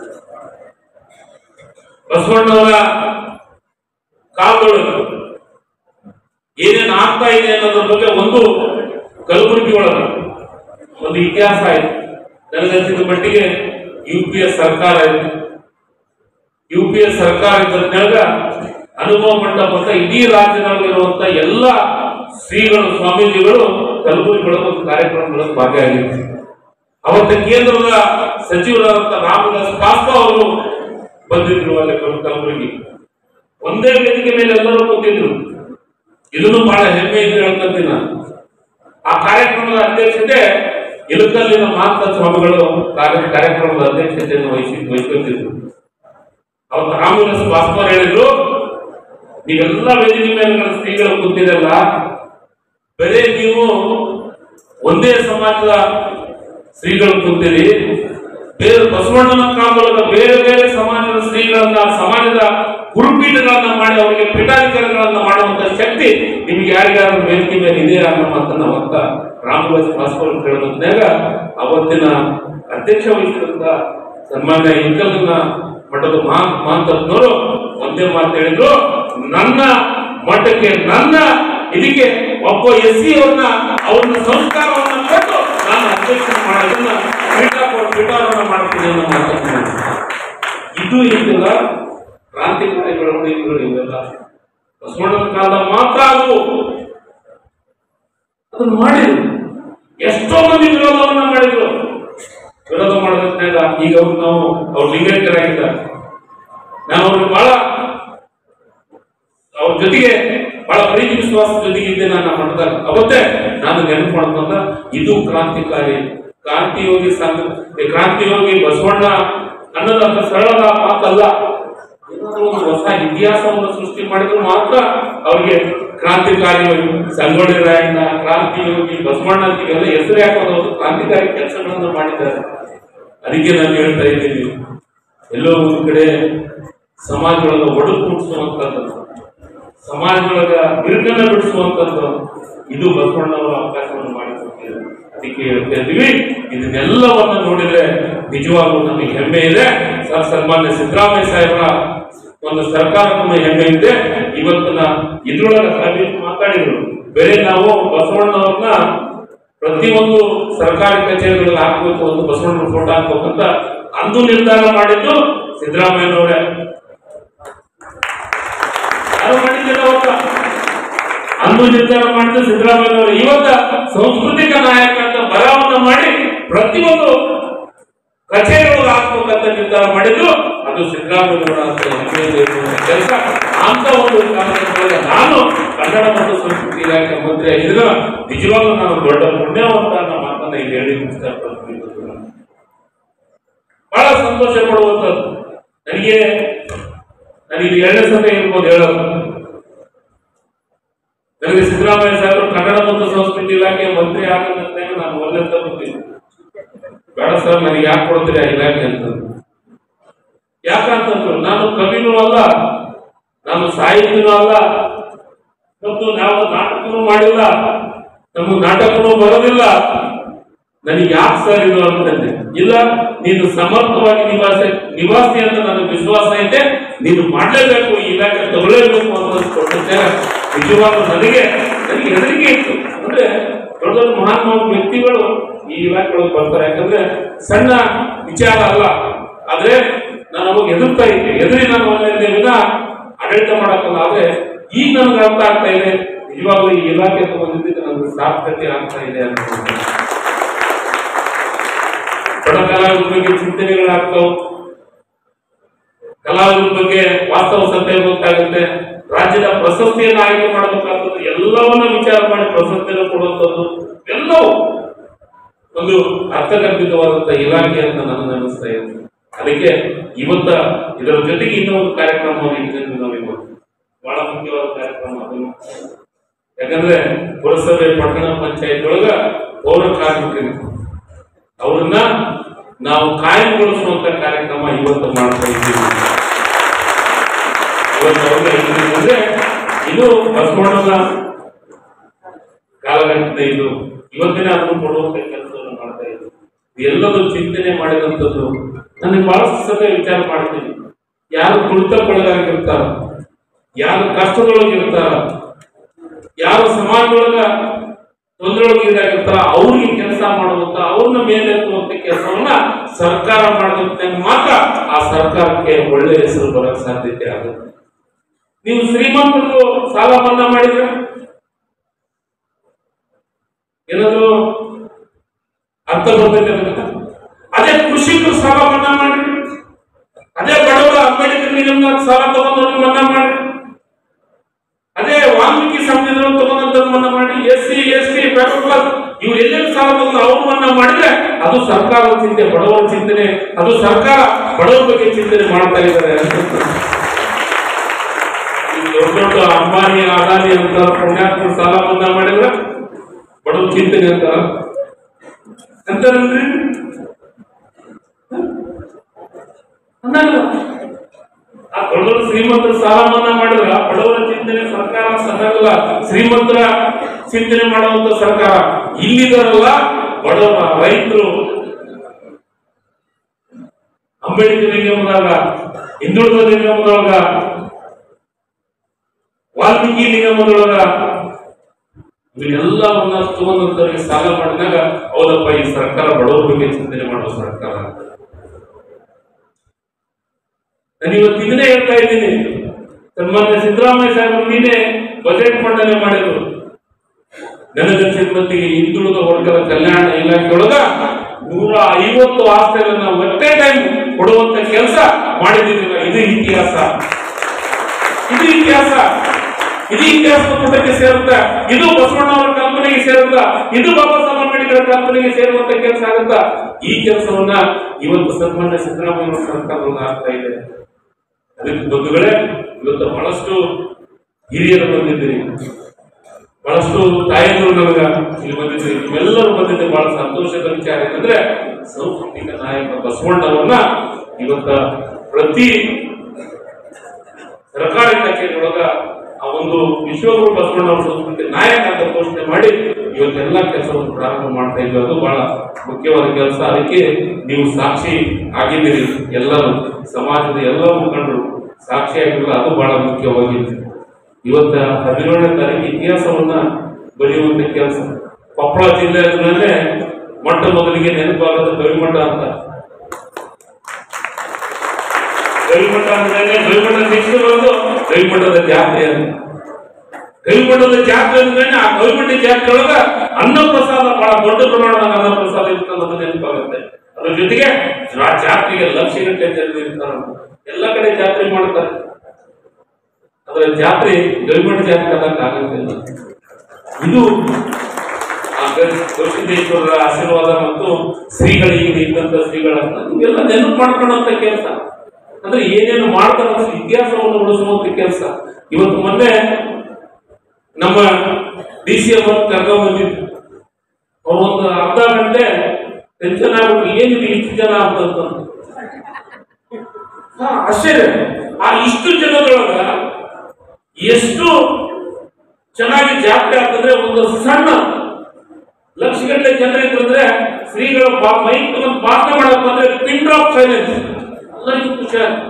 ಬಸವಣ್ಣವರ ಕಾಲದೊಳಗೆ ಏನೇನು ಆಗ್ತಾ ಇದೆ ಅನ್ನೋದ್ರ ಬಗ್ಗೆ ಒಂದು ಕಲಬುರಗಿ ಒಳಗ ಒಂದು ಇತಿಹಾಸ ಆಯ್ತು ನನಗನ್ಸಿದ ಮಟ್ಟಿಗೆ ಯು ಪಿ ಎಸ್ ಸರ್ಕಾರ ಇದೆ ಯು ಪಿ ಎಸ್ ಸರ್ಕಾರ ಇದ್ದಾಗ ಅನುಭವ ಮಂಟಪದ ಇಡೀ ರಾಜ್ಯದಲ್ಲಿರುವಂತ ಎಲ್ಲ ಶ್ರೀಗಳು ಸ್ವಾಮೀಜಿಗಳು ಕಲಬುರಗಿ ಒಳಗೆ ಒಂದು ಕಾರ್ಯಕ್ರಮಗಳಲ್ಲಿ ಭಾಗಿಯಾಗಿತ್ತು ಅವತ್ತ ಕೇಂದ್ರದ ಸಚಿವರಾದಂತ ರಾಮದಾಸ್ ಪಾಸ್ವಾ ಅವರು ಬಂದಿದ್ರು ಅಲ್ಲಿ ಕಲ್- ಕಲಬುರಗಿ ಒಂದೇ ವೇದಿಕೆ ಮೇಲೆ ಎಲ್ಲರೂ ಕೂತಿದ್ರು ಇದನ್ನು ಬಹಳ ಹೆಮ್ಮೆ ಇದ್ದು ಹೇಳ್ತೀನಿ ನಾನು ಆ ಕಾರ್ಯಕ್ರಮದ ಅಧ್ಯಕ್ಷತೆ ಇಲಕಲ್ಲಿನ ಮಹಾಂತ ಸ್ವಾಮಿಗಳು ಕಾರ್ಯ- ಕಾರ್ಯಕ್ರಮದ ಅಧ್ಯಕ್ಷತೆಯನ್ನು ವಹಿಸಿ ವಹಿಸ್ಕೊತಿದ್ರು ಅವತ್ತು ರಾಮದಾಸ್ ಪಾಸ್ವಾರ್ ಹೇಳಿದ್ರು ನೀವೆಲ್ಲ ವೇದಿಕೆ ಮೇಲೆ ಸ್ತ್ರೀಗಳು ಕೂತಿರಲ್ಲ ಬರೇ ನೀವು ಒಂದೇ ಸಮಾಜದ ಶ್ರೀಗಳು ಕೂತಿರಿ ಬೇರೆ ಬಸವಣ್ಣನ ಕಾಲದೊಳಗ ಬೇರೆ ಬೇರೆ ಸಮಾಜದ ಸ್ತ್ರೀಗಳನ್ನ ಸಮಾಜದ ಗುರುಪೀಠಗಳನ್ನ ಮಾಡಿ ಅವರಿಗೆ ಪೀಠಾಧಿಕಾರಿಗಳನ್ನ ಮಾಡುವಂತ ಶಕ್ತಿ ನಿಮ್ಗೆ ಯಾರಿಗಾದ್ರೂ ವೇದಿಕೆ ಮೇಲೆ ಇದೆ ಅನ್ನೋ ಮಾತನ್ನ ಅವತ್ತ ರಾಮದಾಸ್ ಪಾಸ್ವಾರ್ ಕೇಳಿದಾಗ ಅವತ್ತಿನ ಅಧ್ಯಕ್ಷ ವಹಿಸಿದಂತ ಸನ್ಮಾನ್ಯ ಇಂಕಲ್ನ ಮಠದ ಮಹಾ ಮಹಾಂತಜ್ಞರು ಒಂದೇ ಮಾತು ಹೇಳಿದ್ರು ನನ್ನ ಮಠಕ್ಕೆ ನನ್ನ ಇದಕ್ಕೆ ಒಬ್ಬ ಎಸ್ ಸಿ ಅವ್ರನ್ನ ಅವ್ರನ್ನ ಸಂಸ್ಕಾರವನ್ನ ಕೊಟ್ಟು ನಾನು ಅಧ್ಯಕ್ಷ ಮಾಡೋದನ್ನ ಪೀಠ ಪೀಠಾರೋಹಣ ಮಾಡ್ತೀನಿ ಅನ್ನೋ ಮಾತನ್ನ ಹೇಳಿದ್ರು. ಇದು ಇದೆಲ್ಲ ಕ್ರಾಂತಿಕಾರಿ ಬೆಳವಣಿಗೆಗಳು ಇವೆಲ್ಲ ಬಸವಣ್ಣನ ಕಾಲದ ಮಾತ್ರ ಅದು ಅದನ್ನು ಮಾಡಿದ್ರು ಎಷ್ಟೋ ಮಂದಿ ವಿರೋಧವನ್ನ ಮಾಡಿದ್ರು ವಿರೋಧ ಮಾಡೋದ್ರಿಂದ ಈಗ ಅವ್ರು ನಾವು ಅವ್ರು ಲಿಂಗೈಕ್ಯರಾಗಿದ್ದಾರೆ ನಾನು ಅವ್ರಿಗೆ ಬಹಳ ಅವ್ರ ಜೊತೆಗೆ ಬಹಳ ಪ್ರೀತಿ ವಿಶ್ವಾಸ ಜೊತೆಗೆ ಇದ್ದೆ ನಾನು ನಮ್ಮ ಮಠದಾಗ ಅವತ್ತೇ ನಾನು ನೆನಪು ಮಾಡ್ಕೊಂಡ ಇದು ಕ್ರಾಂತಿಕಾರಿ ಕ್ರಾಂತಿಯೋಗಿ ಸಂಘ ಈ ಕ್ರಾಂತಿಯೋಗಿ ಬಸವಣ್ಣ ಅನ್ನೋದು ಅಷ್ಟು ಸರಳದ ಮಾತಲ್ಲ ಏನಾದ್ರೂ ಒಂದು ಹೊಸ ಇತಿಹಾಸವನ್ನು ಸೃಷ್ಟಿ ಮಾಡಿದ್ರು ಮಾತ್ರ ಅವ್ರಿಗೆ ಕ್ರಾಂತಿಕಾರಿ ಸಂಗೊಳ್ಳಿ ರಾಯಣ್ಣ ಕ್ರಾಂತಿಯೋಗಿ ಬಸವಣ್ಣ ಅಂತ ಇವೆಲ್ಲ ಹೆಸರು ಹಾಕೋದು ಅವರು ಕ್ರಾಂತಿಕಾರಿ ಕೆಲಸಗಳನ್ನು ಮಾಡಿದ್ದಾರೆ ಅದಕ್ಕೆ ನಾನು ಹೇಳ್ತಾ ಇದ್ದೀನಿ ಎಲ್ಲೋ ಒಂದು ಕಡೆ ಸಮಾಜದೊಳಗ ಒಡಕು ಮುಟ್ಟಿಸುವಂತದ್ದು ಸಮಾಜದೊಳಗ ಬಿರುಕನ್ನ ಬಿಡಿಸುವಂತದ್ದು ಇದು ಬಸವಣ್ಣವರ ಅವಕಾಶವನ್ನು ಮಾಡಿಕೊಟ್ಟಿದೆ ಅದಕ್ಕೆ ಹೇಳ್ತಾ ಇದ್ದೀವಿ ಇದನ್ನೆಲ್ಲವನ್ನ ನೋಡಿದ್ರೆ ನಿಜವಾಗ್ಲೂ ನಮಗೆ ಹೆಮ್ಮೆ ಇದೆ ಸರ್ ಸನ್ಮಾನ್ಯ ಸಿದ್ದರಾಮಯ್ಯ ಸಾಹೇಬರ ಒಂದು ಸರ್ಕಾರ ನಮ್ಮ ಹೆಮ್ಮೆ ಇದೆ ಇವತ್ತಿನ ಇದ್ರೊಳಗ ಸಾಬೀತು ಮಾತಾಡಿದ್ರು ಬೇರೆ ನಾವು ಬಸವಣ್ಣವ್ರನ್ನ ಪ್ರತಿಯೊಂದು ಸರ್ಕಾರಿ ಕಚೇರಿಗಳಲ್ಲಿ ಹಾಕ್ಬೇಕು ಒಂದು ಬಸವಣ್ಣನ ಫೋಟೋ ಹಾಕ್ಬೇಕಂತ ಅಂದು ನಿರ್ಧಾರ ಮಾಡಿದ್ದು ಸಿದ್ದರಾಮಯ್ಯನವರೇ ಯಾರು ಮಾಡಿದ್ದಿಲ್ಲ ಅವತ್ತ ಅಂದು ನಿರ್ಧಾರ ಮಾಡಿದ್ದು ಸಿದ್ದರಾಮಯ್ಯನವರು ಇವತ್ತ ಸಾಂಸ್ಕೃತಿಕ ನಾಯಕ ಅಂತ ಬರವನ್ನ ಮಾಡಿ ಪ್ರತಿಯೊಂದು ಕಚೇರಿಗಳು ಹಾಕ್ಬೇಕಂತ ನಿರ್ಧಾರ ಮಾಡಿದ್ದು ಅದು ಸಿದ್ದರಾಮಯ್ಯನವರ ಅಂತ ಹೆಮ್ಮೆಯಿಂದ ಇರುವಂತ ಕೆಲಸ ಅಂತ ಒಂದು ಕಾರ್ಯಕ್ರಮದಲ್ಲಿ ನಾನು ಕನ್ನಡ ಮತ್ತು ಸಂಸ್ಕೃತಿ ಇಲಾಖೆ ಮಂತ್ರಿ ಆಗಿದ್ರೆ ನಿಜವಾಗ್ಲೂ ನಾನು ದೊಡ್ಡ ಪುಣ್ಯವಂತ ಅನ್ನೋ ಮಾತನ್ನ ಇಲ್ಲಿ ಹೇಳಿ ಇಷ್ಟಪಡ್ತೀನಿ ಬಹಳ ಸಂತೋಷ ಪಡುವಂಥದ್ದು ನನಗೆ ನನಗೆ ಎರಡನೇ ಸಲ ಇರ್ಬೋದು ಹೇಳೋದು ನನಗೆ ಸಿದ್ದರಾಮಯ್ಯ ಸಾಹೇಬರು ಕನ್ನಡ ಮತ್ತು ಸಂಸ್ಕೃತಿ ಇಲಾಖೆ ಮಂತ್ರಿ ಆಗದಂತೆ ನಾನು ಒಳ್ಳೆ ಅಂತ ಬರ್ತೀನಿ ಬೇಡ ಸರ್ ನನಗೆ ಯಾಕೆ ಕೊಡ್ತೀರಿ ಆ ಇಲಾಖೆ ಅಂತ ಯಾಕಂತಂದ್ರು ನಾನು ಕವಿನೂ ಅಲ್ಲ ನಾನು ಸಾಹಿತ್ಯನೂ ಅಲ್ಲ ಮತ್ತು ನಾವು ನಾಟಕನೂ ಮಾಡಿಲ್ಲ ನಮಗೆ ನಾಟಕನೂ ಬರೋದಿಲ್ಲ ನನಗೆ ಯಾಕೆ ಸರ್ ಇದು ಅಂತಂದೆ ಇಲ್ಲ ನೀನು ಸಮರ್ಥವಾಗಿ ನಿವಾಸಿ ನಿವಾಸಿ ಅಂತ ನನಗೆ ವಿಶ್ವಾಸ ಇದೆ ನೀನು ಮಾಡಲೇಬೇಕು ಈ ಇಲಾಖೆ ತಗೊಳ್ಳೇಬೇಕು ಅಂತ ಕೊಟ್ಟಿದ್ದೆ ನಿಜವಾಗ್ಲೂ ನನಗೆ ನನಗೆ ಹೆದರಿಕೆ ಇತ್ತು ಅಂದ್ರೆ ದೊಡ್ಡ ದೊಡ್ಡ ಮಹಾನ್ ಮಹಾನ್ ವ್ಯಕ್ತಿಗಳು ಈ ಇಲಾಖೆ ಒಳಗೆ ಬರ್ತಾರೆ ಯಾಕಂದ್ರೆ ಸಣ್ಣ ವಿಚಾರ ಅಲ್ಲ ಆದ್ರೆ ನಾನು ಅವಾಗ ಎದುರ್ತಾ ಇದ್ದೆ ಎದುರಿ ನಾನು ಒಳ್ಳೆ ವಿನ ಆಡಳಿತ ಮಾಡಕ್ಕಲ್ಲ ಆದ್ರೆ ಈಗ ನನಗೆ ಅರ್ಥ ಆಗ್ತಾ ಇದೆ ನಿಜವಾಗ್ಲೂ ಈ ಇಲಾಖೆ ತಗೊಂಡಿದ್ದಕ್ಕೆ ನನಗೆ ಸಾರ್ಥಕತೆ ಆಗ್ತಾ ಇದೆ ಅಂತ ಬಡ ಕಲಾವಿದರ ಬಗ್ಗೆ ಚಿಂತನೆಗಳಾಗ್ತಾವ ಕಲಾವಿದರ ಬಗ್ಗೆ ವಾಸ್ತವ ಸತ್ಯ ಗೊತ್ತಾಗುತ್ತೆ ರಾಜ್ಯದ ಪ್ರಶಸ್ತಿಯನ್ನು ಆಯ್ಕೆ ಮಾಡಬೇಕಾಗ್ತದೆ ಎಲ್ಲವನ್ನ ವಿಚಾರ ಮಾಡಿ ಪ್ರಶಸ್ತಿಯನ್ನು ಕೊಡುವಂಥದ್ದು ಎಲ್ಲವೂ ಒಂದು ಅರ್ಥಗರ್ಭಿತವಾದಂತಹ ಇಲಾಖೆ ಅಂತ ನನಗೆ ಅನಿಸ್ತಾ ಇದೆ ಅದಕ್ಕೆ ಇವತ್ತ ಇದರ ಜೊತೆಗೆ ಇನ್ನೊಂದು ಕಾರ್ಯಕ್ರಮವನ್ನು ಇಟ್ಟಿದ್ದೀವಿ ನಾವು ಇವತ್ತು ಬಹಳ ಮುಖ್ಯವಾದ ಕಾರ್ಯಕ್ರಮ ಅದನ್ನು ಯಾಕಂದ್ರೆ ಪುರಸಭೆ ಪಟ್ಟಣ ಪಂಚಾಯತ್ ಒಳಗ ಪೌರ ಕಾರ್ಮಿಕರಿಗೆ ಅವ್ರನ್ನ ನಾವು ಕಾಯಂಗೊಳಿಸುವಂತ ಕಾರ್ಯಕ್ರಮ ಇವತ್ತು ಮಾಡ್ತಾ ಇದ್ದೀವಿ ಇವತ್ತು ಅವ್ರಿಗೆ ಏನಿದೆ ಅಂದ್ರೆ ಇದು ಬಸವಣ್ಣನ ಕಾಲಘಟ್ಟದ ಇದು ಇವತ್ತಿನ ಅದನ್ನು ಕೊಡುವಂತ ಕೆಲಸವನ್ನು ಮಾಡ್ತಾ ಇದ್ದೀವಿ ಎಲ್ಲದೂ ಚಿಂತನೆ ಮಾಡಿದಂಥದ್ದು ನನಗೆ ಬಹಳಷ್ಟು ಸಲ ವಿಚಾರ ಮಾಡ್ತೀನಿ ಯಾರು ತುಳಿತಕ್ಕೊಳಗಾಗಿರ್ತಾರ ಯಾರು ಕಷ್ಟದೊಳಗಿರ್ತಾರ ಯಾರು ಸಮಾಜದೊಳಗ ತೊಂದರೆಯೊಳಗಿದಾಗಿರ್ತಾರ ಅವ್ರಿಗೆ ಕೆಲಸ ಮಾಡುವಂತ ಅವ್ರನ್ನ ಮೇಲೆತ್ತುವಂತ ಕೆಲಸವನ್ನ ಸರ್ಕಾರ ಮಾಡಿದಂತೆ ಮಾತ್ರ ಆ ಸರ್ಕಾರಕ್ಕೆ ಒಳ್ಳೆ ಹೆಸರು ಬರಕ್ ಸಾಧ್ಯತೆ ಆಗುತ್ತೆ ನೀವು ಶ್ರೀಮಂತರು ಸಾಲ ಮನ್ನಾ ಮಾಡಿದ್ರೆ ಏನಾದ್ರು ಅರ್ಥ ಬರ್ತೈತೆ ಅದಕ್ಕೆ? ಅದೇ ಕೃಷಿಕರು ಸಾಲ ಮನ್ನಾ ಮಾಡಿ ಅದೇ ಬಡವರ ಅಂಬೇಡ್ಕರ್ ನಿಗಮದ ಸಾಲ ತಗೊಂಡವ್ರನ್ನ ಮನ್ನಾ ಮಾಡಿ ಅದೇ ವಾಲ್ಮೀಕಿ ಸಂವಿಧಾನ ತಗೊಂಡಂತ ಮನ್ನಾ ಮಾಡಿ S C S T class ಇವ್ರು ಎಲ್ಲೆಲ್ಲಿ ಸಾಲ ತಗೊಂಡು ಅವ್ರು ಮನ್ನಾ ಮಾಡಿದ್ರೆ ಅದು ಸರ್ಕಾರದ ಚಿಂತೆ ಬಡವರ ಚಿಂತನೆ ಅದು ಸರ್ಕಾರ ಬಡವರ ಬಗ್ಗೆ ಚಿಂತನೆ ಮಾಡ್ತಾ ಇದ್ದಾರೆ ಅಂತ ಈ ದೊಡ್ಡ ದೊಡ್ಡ ಅಂಬಾನಿ ಅದಾನಿ ಅಂತ ಪುಣ್ಯಾತ್ಮ ಸಾಲ ಮನ್ನಾ ಮಾಡಿದ್ರೆ ಬಡವ್ರ ಚಿಂತನೆ ಅಂತಾರ ಅಂತಾರಲ್ರಿ ಅನ್ನಲ್ಲ ಆ ದೊಡ್ಡ ದೊಡ್ಡ ಶ್ರೀಮಂತರ ಸಾಲ ಮನ್ನಾ ಮಾಡಿದ್ರ ಬಡವರ ಚಿಂತನೆ ಸರ್ಕಾರ ಸಣ್ಣಲ್ಲ ಶ್ರೀಮಂತರ ಚಿಂತನೆ ಮಾಡುವಂತ ಸರ್ಕಾರ ಇಲ್ಲಿದಾರಲ್ಲ ಬಡವರ ರೈತರು ಅಂಬೇಡ್ಕರ್ ನಿಗಮದಾಗ ಹಿಂದುಳಿದ ನಿಗಮದೊಳಗ ವಾಲ್ಮೀಕಿ ನಿಗಮದೊಳಗ ಇವೆಲ್ಲವನ್ನ ತಗೊಂಡಂತವರಿಗೆ ಸಾಲ ಮಾಡಿದಾಗ ಹೌದಪ್ಪ ಈ ಸರ್ಕಾರ ಬಡವರ ಬಗ್ಗೆ ಚಿಂತನೆ ಮಾಡುವ ಸರ್ಕಾರ ನಾನು ಇವತ್ತು ಇದನ್ನೇ ಹೇಳ್ತಾ ಇದ್ದೀನಿ ಸನ್ಮಾನ್ಯ ಸಿದ್ದರಾಮಯ್ಯ ಸಾಹೇಬರು ನೀನೇ ಬಜೆಟ್ ಮಂಡನೆ ಮಾಡಿದ್ರು ನನಗನ್ಸಿದ ಮಟ್ಟಿಗೆ ಹಿಂದುಳಿದ ವರ್ಗದ ಕಲ್ಯಾಣ ಇಲಾಖೆಯೊಳಗ ನೂರ ಐವತ್ತು ಆಸ್ತಿಗಳನ್ನ ಒಟ್ಟೆ ಟೈಮ್ ಕೊಡುವಂತ ಕೆಲಸ ಮಾಡಿದ್ದೀವಿ ಇದು ಇತಿಹಾಸ ಇದು ಇತಿಹಾಸ ಇದು ಇತಿಹಾಸದ ಪುಟಕ್ಕೆ ಸೇರುತ್ತಾ ಇದು ಬಸವಣ್ಣವರ ಕಲ್ಪನೆಗೆ ಸೇರುತ್ತಾ ಇದು ಬಾಬಾ ಸಾಹೇಬ್ ಅಂಬೇಡ್ಕರ್ ಕಲ್ಪನೆಗೆ ಸೇರುವಂತ ಕೆಲಸ ಆಗುತ್ತಾ ಈ ಕೆಲಸವನ್ನ ಇವತ್ತು ಸನ್ಮಾನ್ಯ ಸಿದ್ದರಾಮಯ್ಯ ಸರ್ಕಾರದಲ್ಲಿ ಆಗ್ತಾ ಇದೆ ಅದಕ್ಕೆ ಬಂಧುಗಳೇ ಇವತ್ತು ಬಹಳಷ್ಟು ಹಿರಿಯರು ಬಂದಿದ್ದೀರಿ ಬಹಳಷ್ಟು ತಾಯಂದಿರು ನನಗ ಇಲ್ಲಿ ಬಂದಿದ್ದೀರಿ ನೀವೆಲ್ಲರೂ ಬಂದಿದ್ದೆ ಬಹಳ ಸಂತೋಷದ ವಿಚಾರ ಏನಂದ್ರೆ ಸಾಂಸ್ಕೃತಿಕ ನಾಯಕ ಬಸವಣ್ಣವನ್ನ ಇವತ್ತ ಪ್ರತಿ ಸರ್ಕಾರಿ ಕಚೇರಿಯೊಳಗ ಆ ಒಂದು ವಿಶ್ವಗುರು ಬಸವಣ್ಣವರ ಸಂಸ್ಕೃತಿ ನಾಯಕ ಅಂತ ಘೋಷಣೆ ಮಾಡಿ ಇವತ್ತೆಲ್ಲ ಕೆಲಸವನ್ನು ಪ್ರಾರಂಭ ಮಾಡ್ತಾ ಇದ್ವಿ ಅದು ಬಹಳ ಮುಖ್ಯವಾದ ಕೆಲಸ ಅದಕ್ಕೆ ನೀವು ಸಾಕ್ಷಿ ಆಗಿದ್ದೀರಿ ಎಲ್ಲರೂ ಸಮಾಜದ ಎಲ್ಲ ಮುಖಂಡರು ಸಾಕ್ಷಿಯಾಗಿರಲ್ಲ ಅದು ಬಹಳ ಮುಖ್ಯವಾಗಿತ್ತು ಇವತ್ತ ಹದಿನೇಳನೇ ತಾರೀಕು ಇತಿಹಾಸವನ್ನ ಬರೆಯುವಂತ ಕೆಲಸ ಕೊಪ್ಪಳ ಜಿಲ್ಲೆ ಮೇಲೆ ಮೊಟ್ಟ ಮೊದಲಿಗೆ ನೆನಪಾಗೋದು ಗವಿಮಠ ಅಂತ ಗವಿಮಠ ಅಂದ್ಮೇಲೆ ಗವಿಮಠ ನೆಕ್ಸ್ಟ್ ಬಂದು ಗವಿಮಠದ ಜಾತ್ರೆ ಅಂತ ಗವಿಮಠದ ಜಾತ್ರೆ ಅಂದ್ಮೇಲೆ ಆ ಗವಿಮಠ ಜಾತ್ರೆ ಒಳಗ ಅನ್ನ ಪ್ರಸಾದ ಬಹಳ ದೊಡ್ಡ ಪ್ರಮಾಣದ ಅನ್ನ ಪ್ರಸಾದ ಇರ್ತದೆ ಅನ್ನೋದು ನೆನಪಾಗುತ್ತೆ ಅದ್ರ ಜೊತೆಗೆ ಆ ಜಾತ್ರೆಗೆ ಲಕ್ಷ ಗಟ್ಟಲೆ ಜನರು ಇರ್ತಾರ ಎಲ್ಲ ಕಡೆ ಜಾತ್ರೆ ಮಾಡ್ತಾರೆ ಅದರ ಜಾತ್ರೆ ಗವಿಮಠ ಜಾತ್ರೆ ಆದಂಗೆ ಆಗೋದಿಲ್ಲ ಇದು ಆ ಗ- ಗವಿಸಿದ್ದೇಶ್ವರರ ಆಶೀರ್ವಾದ ಮತ್ತು ಶ್ರೀಗಳಿಗೆ ಇದ್ದಂತ ಶ್ರೀಗಳನ್ನ ಇವೆಲ್ಲ ನೆನಪು ಮಾಡ್ಕೊಳ್ಳುವಂತ ಕೆಲಸ ಅಂದ್ರೆ ಏನೇನು ಮಾಡ್ತಾರ ಅಂತ ಇತಿಹಾಸವನ್ನು ಉಳಿಸುವಂತ ಕೆಲಸ ಇವತ್ತು ಮೊನ್ನೆ ನಮ್ಮ ಡಿ ಸಿ ಎಂ ಕರ್ಕೊಂಡ್ ಬಂದಿದ್ರು ಅವ್ರು ಒಂದು ಅರ್ಧ ಗಂಟೆ ಟೆನ್ಷನ್ ಆಗ್ಬಿಟ್ಟು ಏನಿದೆ ಇಷ್ಟು ಜನ ಅಂತಂತ ಹಾ ಆಶ್ಚರ್ಯ ಆ ಇಷ್ಟು ಜನದೊಳಗ ಎಷ್ಟು ಚೆನ್ನಾಗಿ ಜಾತ್ರೆ ಆಗ್ತಂದ್ರೆ ಒಂದು ಸಣ್ಣ ಲಕ್ಷಗಟ್ಟಲೆ ಜನ ಇದ್ರೆ ಶ್ರೀಗಳ ಬಾ- ಮೈಕ್ ತಗೊಂಡು ಭಾಷಣ ಮಾಡಕ್ ಬಂದ್ರೆ ಪಿನ್ ಡ್ರಾಪ್ ಸೈಲೆನ್ಸ್ ಎಲ್ಲರಿಗೂ ಖುಷಿ ಆಯ್ತು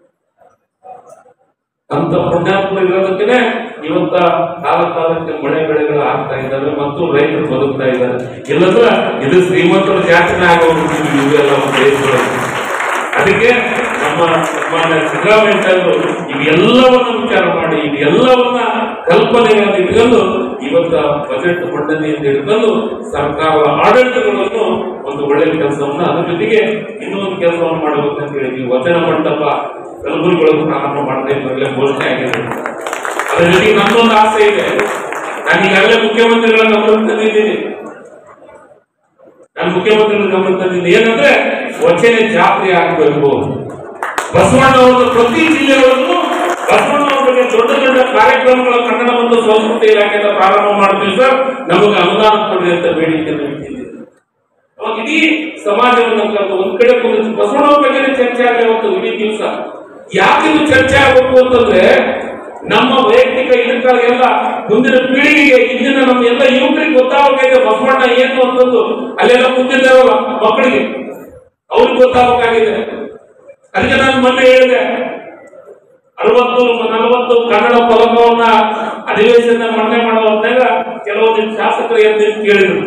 ಅಂತ ಪುಣ್ಯಾತ್ಮ ಇರೋದಕ್ಕೆ ಇವತ್ತ ಕಾಲ ಕಾಲಕ್ಕೆ ಮಳೆ ಬೆಳೆಗಳು ಆಗ್ತಾ ಇದ್ದಾವೆ ಮತ್ತು ರೈತರು ಬದುಕ್ತಾ ಇದ್ದಾರೆ ಇಲ್ಲಂದ್ರ ಇದು ಶ್ರೀಮಂತರ ಜಾತ್ರೆ ಆಗೋಗ್ಬಿಟ್ಟು ಇವೆಲ್ಲ ನಮ್ಮ ದೇಶದೊಳಗೆ ಅದಕ್ಕೆ ನಮ್ಮ ಸನ್ಮಾನ್ಯ ಸಿದ್ದರಾಮಯ್ಯ ಸಾಹೇಬರು ಇವೆಲ್ಲವನ್ನ ವಿಚಾರ ಮಾಡಿ ಇವೆಲ್ಲವನ್ನ ಕಲ್ಪನೆಗಳನ್ನು ಇಟ್ಕೊಂಡು ಇವತ್ತ ಬಜೆಟ್ ಮಂಡನೆಯಿಂದ ಹಿಡ್ಕೊಂಡು ಸರ್ಕಾರದ ಆಡಳಿತಗಳನ್ನು ಒಂದು ಒಳ್ಳೆಯ ಕೆಲಸವನ್ನ ಅದ್ರ ಜೊತೆಗೆ ಇನ್ನೂ ಒಂದು ಕೆಲಸವನ್ನು ಮಾಡಬೇಕಂತ ಹೇಳಿದ್ವಿ ವಚನ ಮಂಟಪ ಕಲಬುರಗಿ ಒಳಗೆ ಪ್ರಾರಂಭ ಮಾಡ್ತಾ ಇದ್ದಾಗಲೇ ಘೋಷಣೆ ಆಗಿದೆ ಅದ್ರ ಜೊತೆಗೆ ನನ್ನೊಂದು ಆಸೆ ಇದೆ ನಾನು ಈಗಾಗಲೇ ಮುಖ್ಯಮಂತ್ರಿಗಳ ಗಮನ ತಂದಿದ್ದೀನಿ ನಾನು ಮುಖ್ಯಮಂತ್ರಿಗಳ ಗಮನ ತಂದಿದ್ದೀನಿ ಏನಂದ್ರೆ ವಚನೆ ಜಾತ್ರೆ ಆಗ್ಬೇಕು ಬಸವಣ್ಣವರ ಪ್ರತಿ ಜಿಲ್ಲೆಗಳಲ್ಲೂ ಬಸವಣ್ಣವ್ರ ಬಗ್ಗೆ ದೊಡ್ಡ ದೊಡ್ಡ ಕಾರ್ಯಕ್ರಮಗಳ ಕನ್ನಡ ಮತ್ತು ಸಂಸ್ಕೃತಿ ಇಲಾಖೆಯಿಂದ ಪ್ರಾರಂಭ ಮಾಡ್ತೀವಿ ಸರ್ ನಮಗೆ ಅನುದಾನ ಕೊಡಿ ಅಂತ ಬೇಡಿಕೆಯನ್ನು ಇಟ್ಟಿದ್ದೀವಿ ಅವಾಗ ಇಡೀ ಸಮಾಜವನ್ನು ಕರೆದು ಒಂದ್ ಕಡೆ ಕುಂದಿರಿಸಿ ಬಸವಣ್ಣವ್ರ ಬಗ್ಗೆ ಚರ್ಚೆ ಆಗಲಿ ಅವತ್ತು ಇಡೀ ದಿವಸ ಯಾಕೆ ಇದು ಚರ್ಚೆ ಆಗಬೇಕು ಅಂತಂದ್ರೆ ನಮ್ಮ ವೈಯಕ್ತಿಕ ಇದಕ್ಕಾಗೆಲ್ಲ ಮುಂದಿನ ಪೀಳಿಗೆಗೆ ಇಂದಿನ ನಮ್ಮ ಎಲ್ಲ ಯುವಕರಿಗೆ ಗೊತ್ತಾಗಬೇಕೈತೆ ಬಸವಣ್ಣ ಏನು ಅಂತಂದು ಅಲ್ಲೆಲ್ಲ ಕುಂತಿದ್ದಾರಲ್ಲ ಮಕ್ಕಳಿಗೆ ಅವ್ರಿಗೆ ಗೊತ್ತಾಗಬೇಕಾಗಿದೆ ಅದಕ್ಕೆ ನಾನು ಮೊನ್ನೆ ಹೇಳಿದೆ ಅರವತ್ತು ನಲವತ್ತು ಕನ್ನಡ ಫಲಕವನ್ನ ಅಧಿವೇಶನ ಮಂಡನೆ ಮಾಡೋ ಹೊತ್ನಾಗ ಕೆಲವೊಂದು ಶಾಸಕರು ಏನ್ ನಿಂತು ಕೇಳಿದ್ರು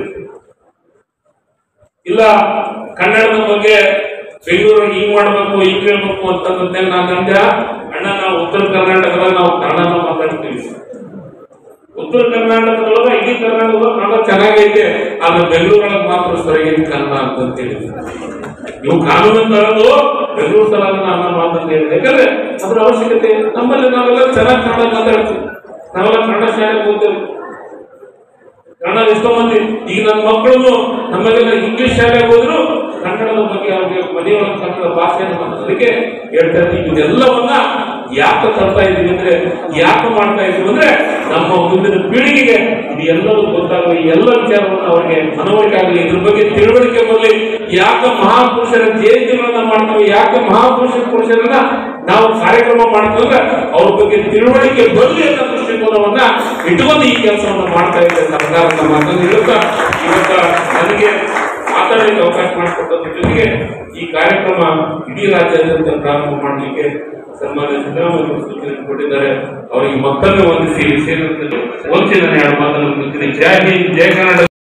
ಇಲ್ಲ ಕನ್ನಡದ ಬಗ್ಗೆ ಬೆಂಗಳೂರು ಹಿಂಗ್ ಮಾಡ್ಬೇಕು ಹಿಂಗ್ ಹೇಳ್ಬೇಕು ಅಂತಂದ್ರೆ ನಾನು ಅಂದೆ ಅಣ್ಣ ನಾವು ಉತ್ತರ ಕರ್ನಾಟಕದಾಗ ನಾವು ಕನ್ನಡನ ಮಾತಾಡ್ತೀವಿ ಉತ್ತರ ಕರ್ನಾಟಕದೊಳಗ ಇಡೀ ಕರ್ನಾಟಕದೊಳಗ ಕನ್ನಡ ಚೆನ್ನಾಗೈತೆ ಆದ್ರೆ ಬೆಂಗಳೂರೊಳಗೆ ಮಾತ್ರ ಸರಿಯಾಗಿ ಕನ್ನಡ ಅಂತ ಹೇಳಿದ್ರು ನೀವು ಕಾನೂನು ತರಲು ಬೆಂಗಳೂರು ಸಲಾಗ ನಾನು ಮಾತಂತ ಹೇಳಿದೆ ಯಾಕಂದ್ರೆ ಅದ್ರ ಅವಶ್ಯಕತೆ ನಮ್ಮಲ್ಲಿ ನಾವೆಲ್ಲ ಚೆನ್ನಾಗಿ ಕನ್ನಡ ಮಾತಾಡ್ತೀವಿ ನಾವೆಲ್ಲ ಕನ್ನಡ ಶಾಲೆಗೆ ಹೋಗ್ತೇವೆ ಕನ್ನಡ ಎಷ್ಟೋ ಮಂದಿ ಈಗ ನನ್ನ ಮಕ್ಕಳು ನಮ್ಮಲ್ಲೆಲ್ಲ ಇಂಗ್ಲಿಷ್ ಶಾಲೆಗೆ ಹೋದ್ರು ಕನ್ನಡದ ಬಗ್ಗೆ ಅವ್ರಿಗೆ ಮನೆಯೊಳಗೆ ಕನ್ನಡ ಭಾಷೆಯನ್ನು ಮಾತಾಡೋದಕ್ಕೆ ಹೇಳ್ತಾ ಇದ್ದೀವಿ ಇದೆಲ್ಲವನ್ನ ಯಾಕೆ ತರ್ತಾ ಇದೀವಿ ಅಂದ್ರೆ ಯಾಕೆ ಮಾಡ್ತಾ ಇದೀವಿ ಅಂದ್ರೆ ನಮ್ಮ ಮುಂದಿನ ಪೀಳಿಗೆಗೆ ಇದು ಎಲ್ಲವೂ ಗೊತ್ತಾಗಲಿ ಎಲ್ಲ ವಿಚಾರವನ್ನು ಅವರಿಗೆ ಮನವರಿಕೆ ಆಗಲಿ ಇದ್ರ ಬಗ್ಗೆ ತಿಳುವಳಿಕೆ ಬರಲಿ ಯಾಕೆ ಮಹಾಪುರುಷರ ಜಯಂತಿಗಳನ್ನ ಮಾಡ್ತೀವಿ ಯಾಕೆ ಮಹಾಪುರುಷ ಪುರುಷರನ್ನ ನಾವು ಕಾರ್ಯಕ್ರಮ ಮಾಡ್ತೀವಿ ಅಂದ್ರೆ ಅವ್ರ ಬಗ್ಗೆ ತಿಳುವಳಿಕೆ ಬರಲಿ ಅನ್ನೋ ದೃಷ್ಟಿಕೋನವನ್ನ ಇಟ್ಕೊಂಡು ಈ ಕೆಲಸವನ್ನ ಮಾಡ್ತಾ ಇದೆ ಸರ್ಕಾರ ನಮ್ಮ ಮಾತನ್ನು ಹೇಳುತ್ತಾ ಇವತ್ತ ನನಗೆ ಮಾತಾಡಲಿಕ್ಕೆ ಅವಕಾಶ ಮಾಡಿಕೊಟ್ಟದ್ರ ಜೊತೆಗೆ ಈ ಕಾರ್ಯಕ್ರಮ ಇಡೀ ರಾಜ್ಯಾದ್ಯಂತ ಪ್ರಾರಂಭ ಮಾಡಲಿಕ್ಕೆ ಸನ್ಮಾನ್ಯ ಸಿದ್ದರಾಮಯ್ಯ ಸೂಚನೆ ಕೊಟ್ಟಿದ್ದಾರೆ ಅವರಿಗೆ ಮತ್ತೊಮ್ಮೆ ವಂದಿಸಿ ಸೇರಿದಂತೆ ವಂಚನೆ ಎರಡು ಮಾತನ್ನು ಮುಗಿಸ್ತೀನಿ ಜೈ ಹಿಂದ್ ಜೈ ಕನ್ನಡ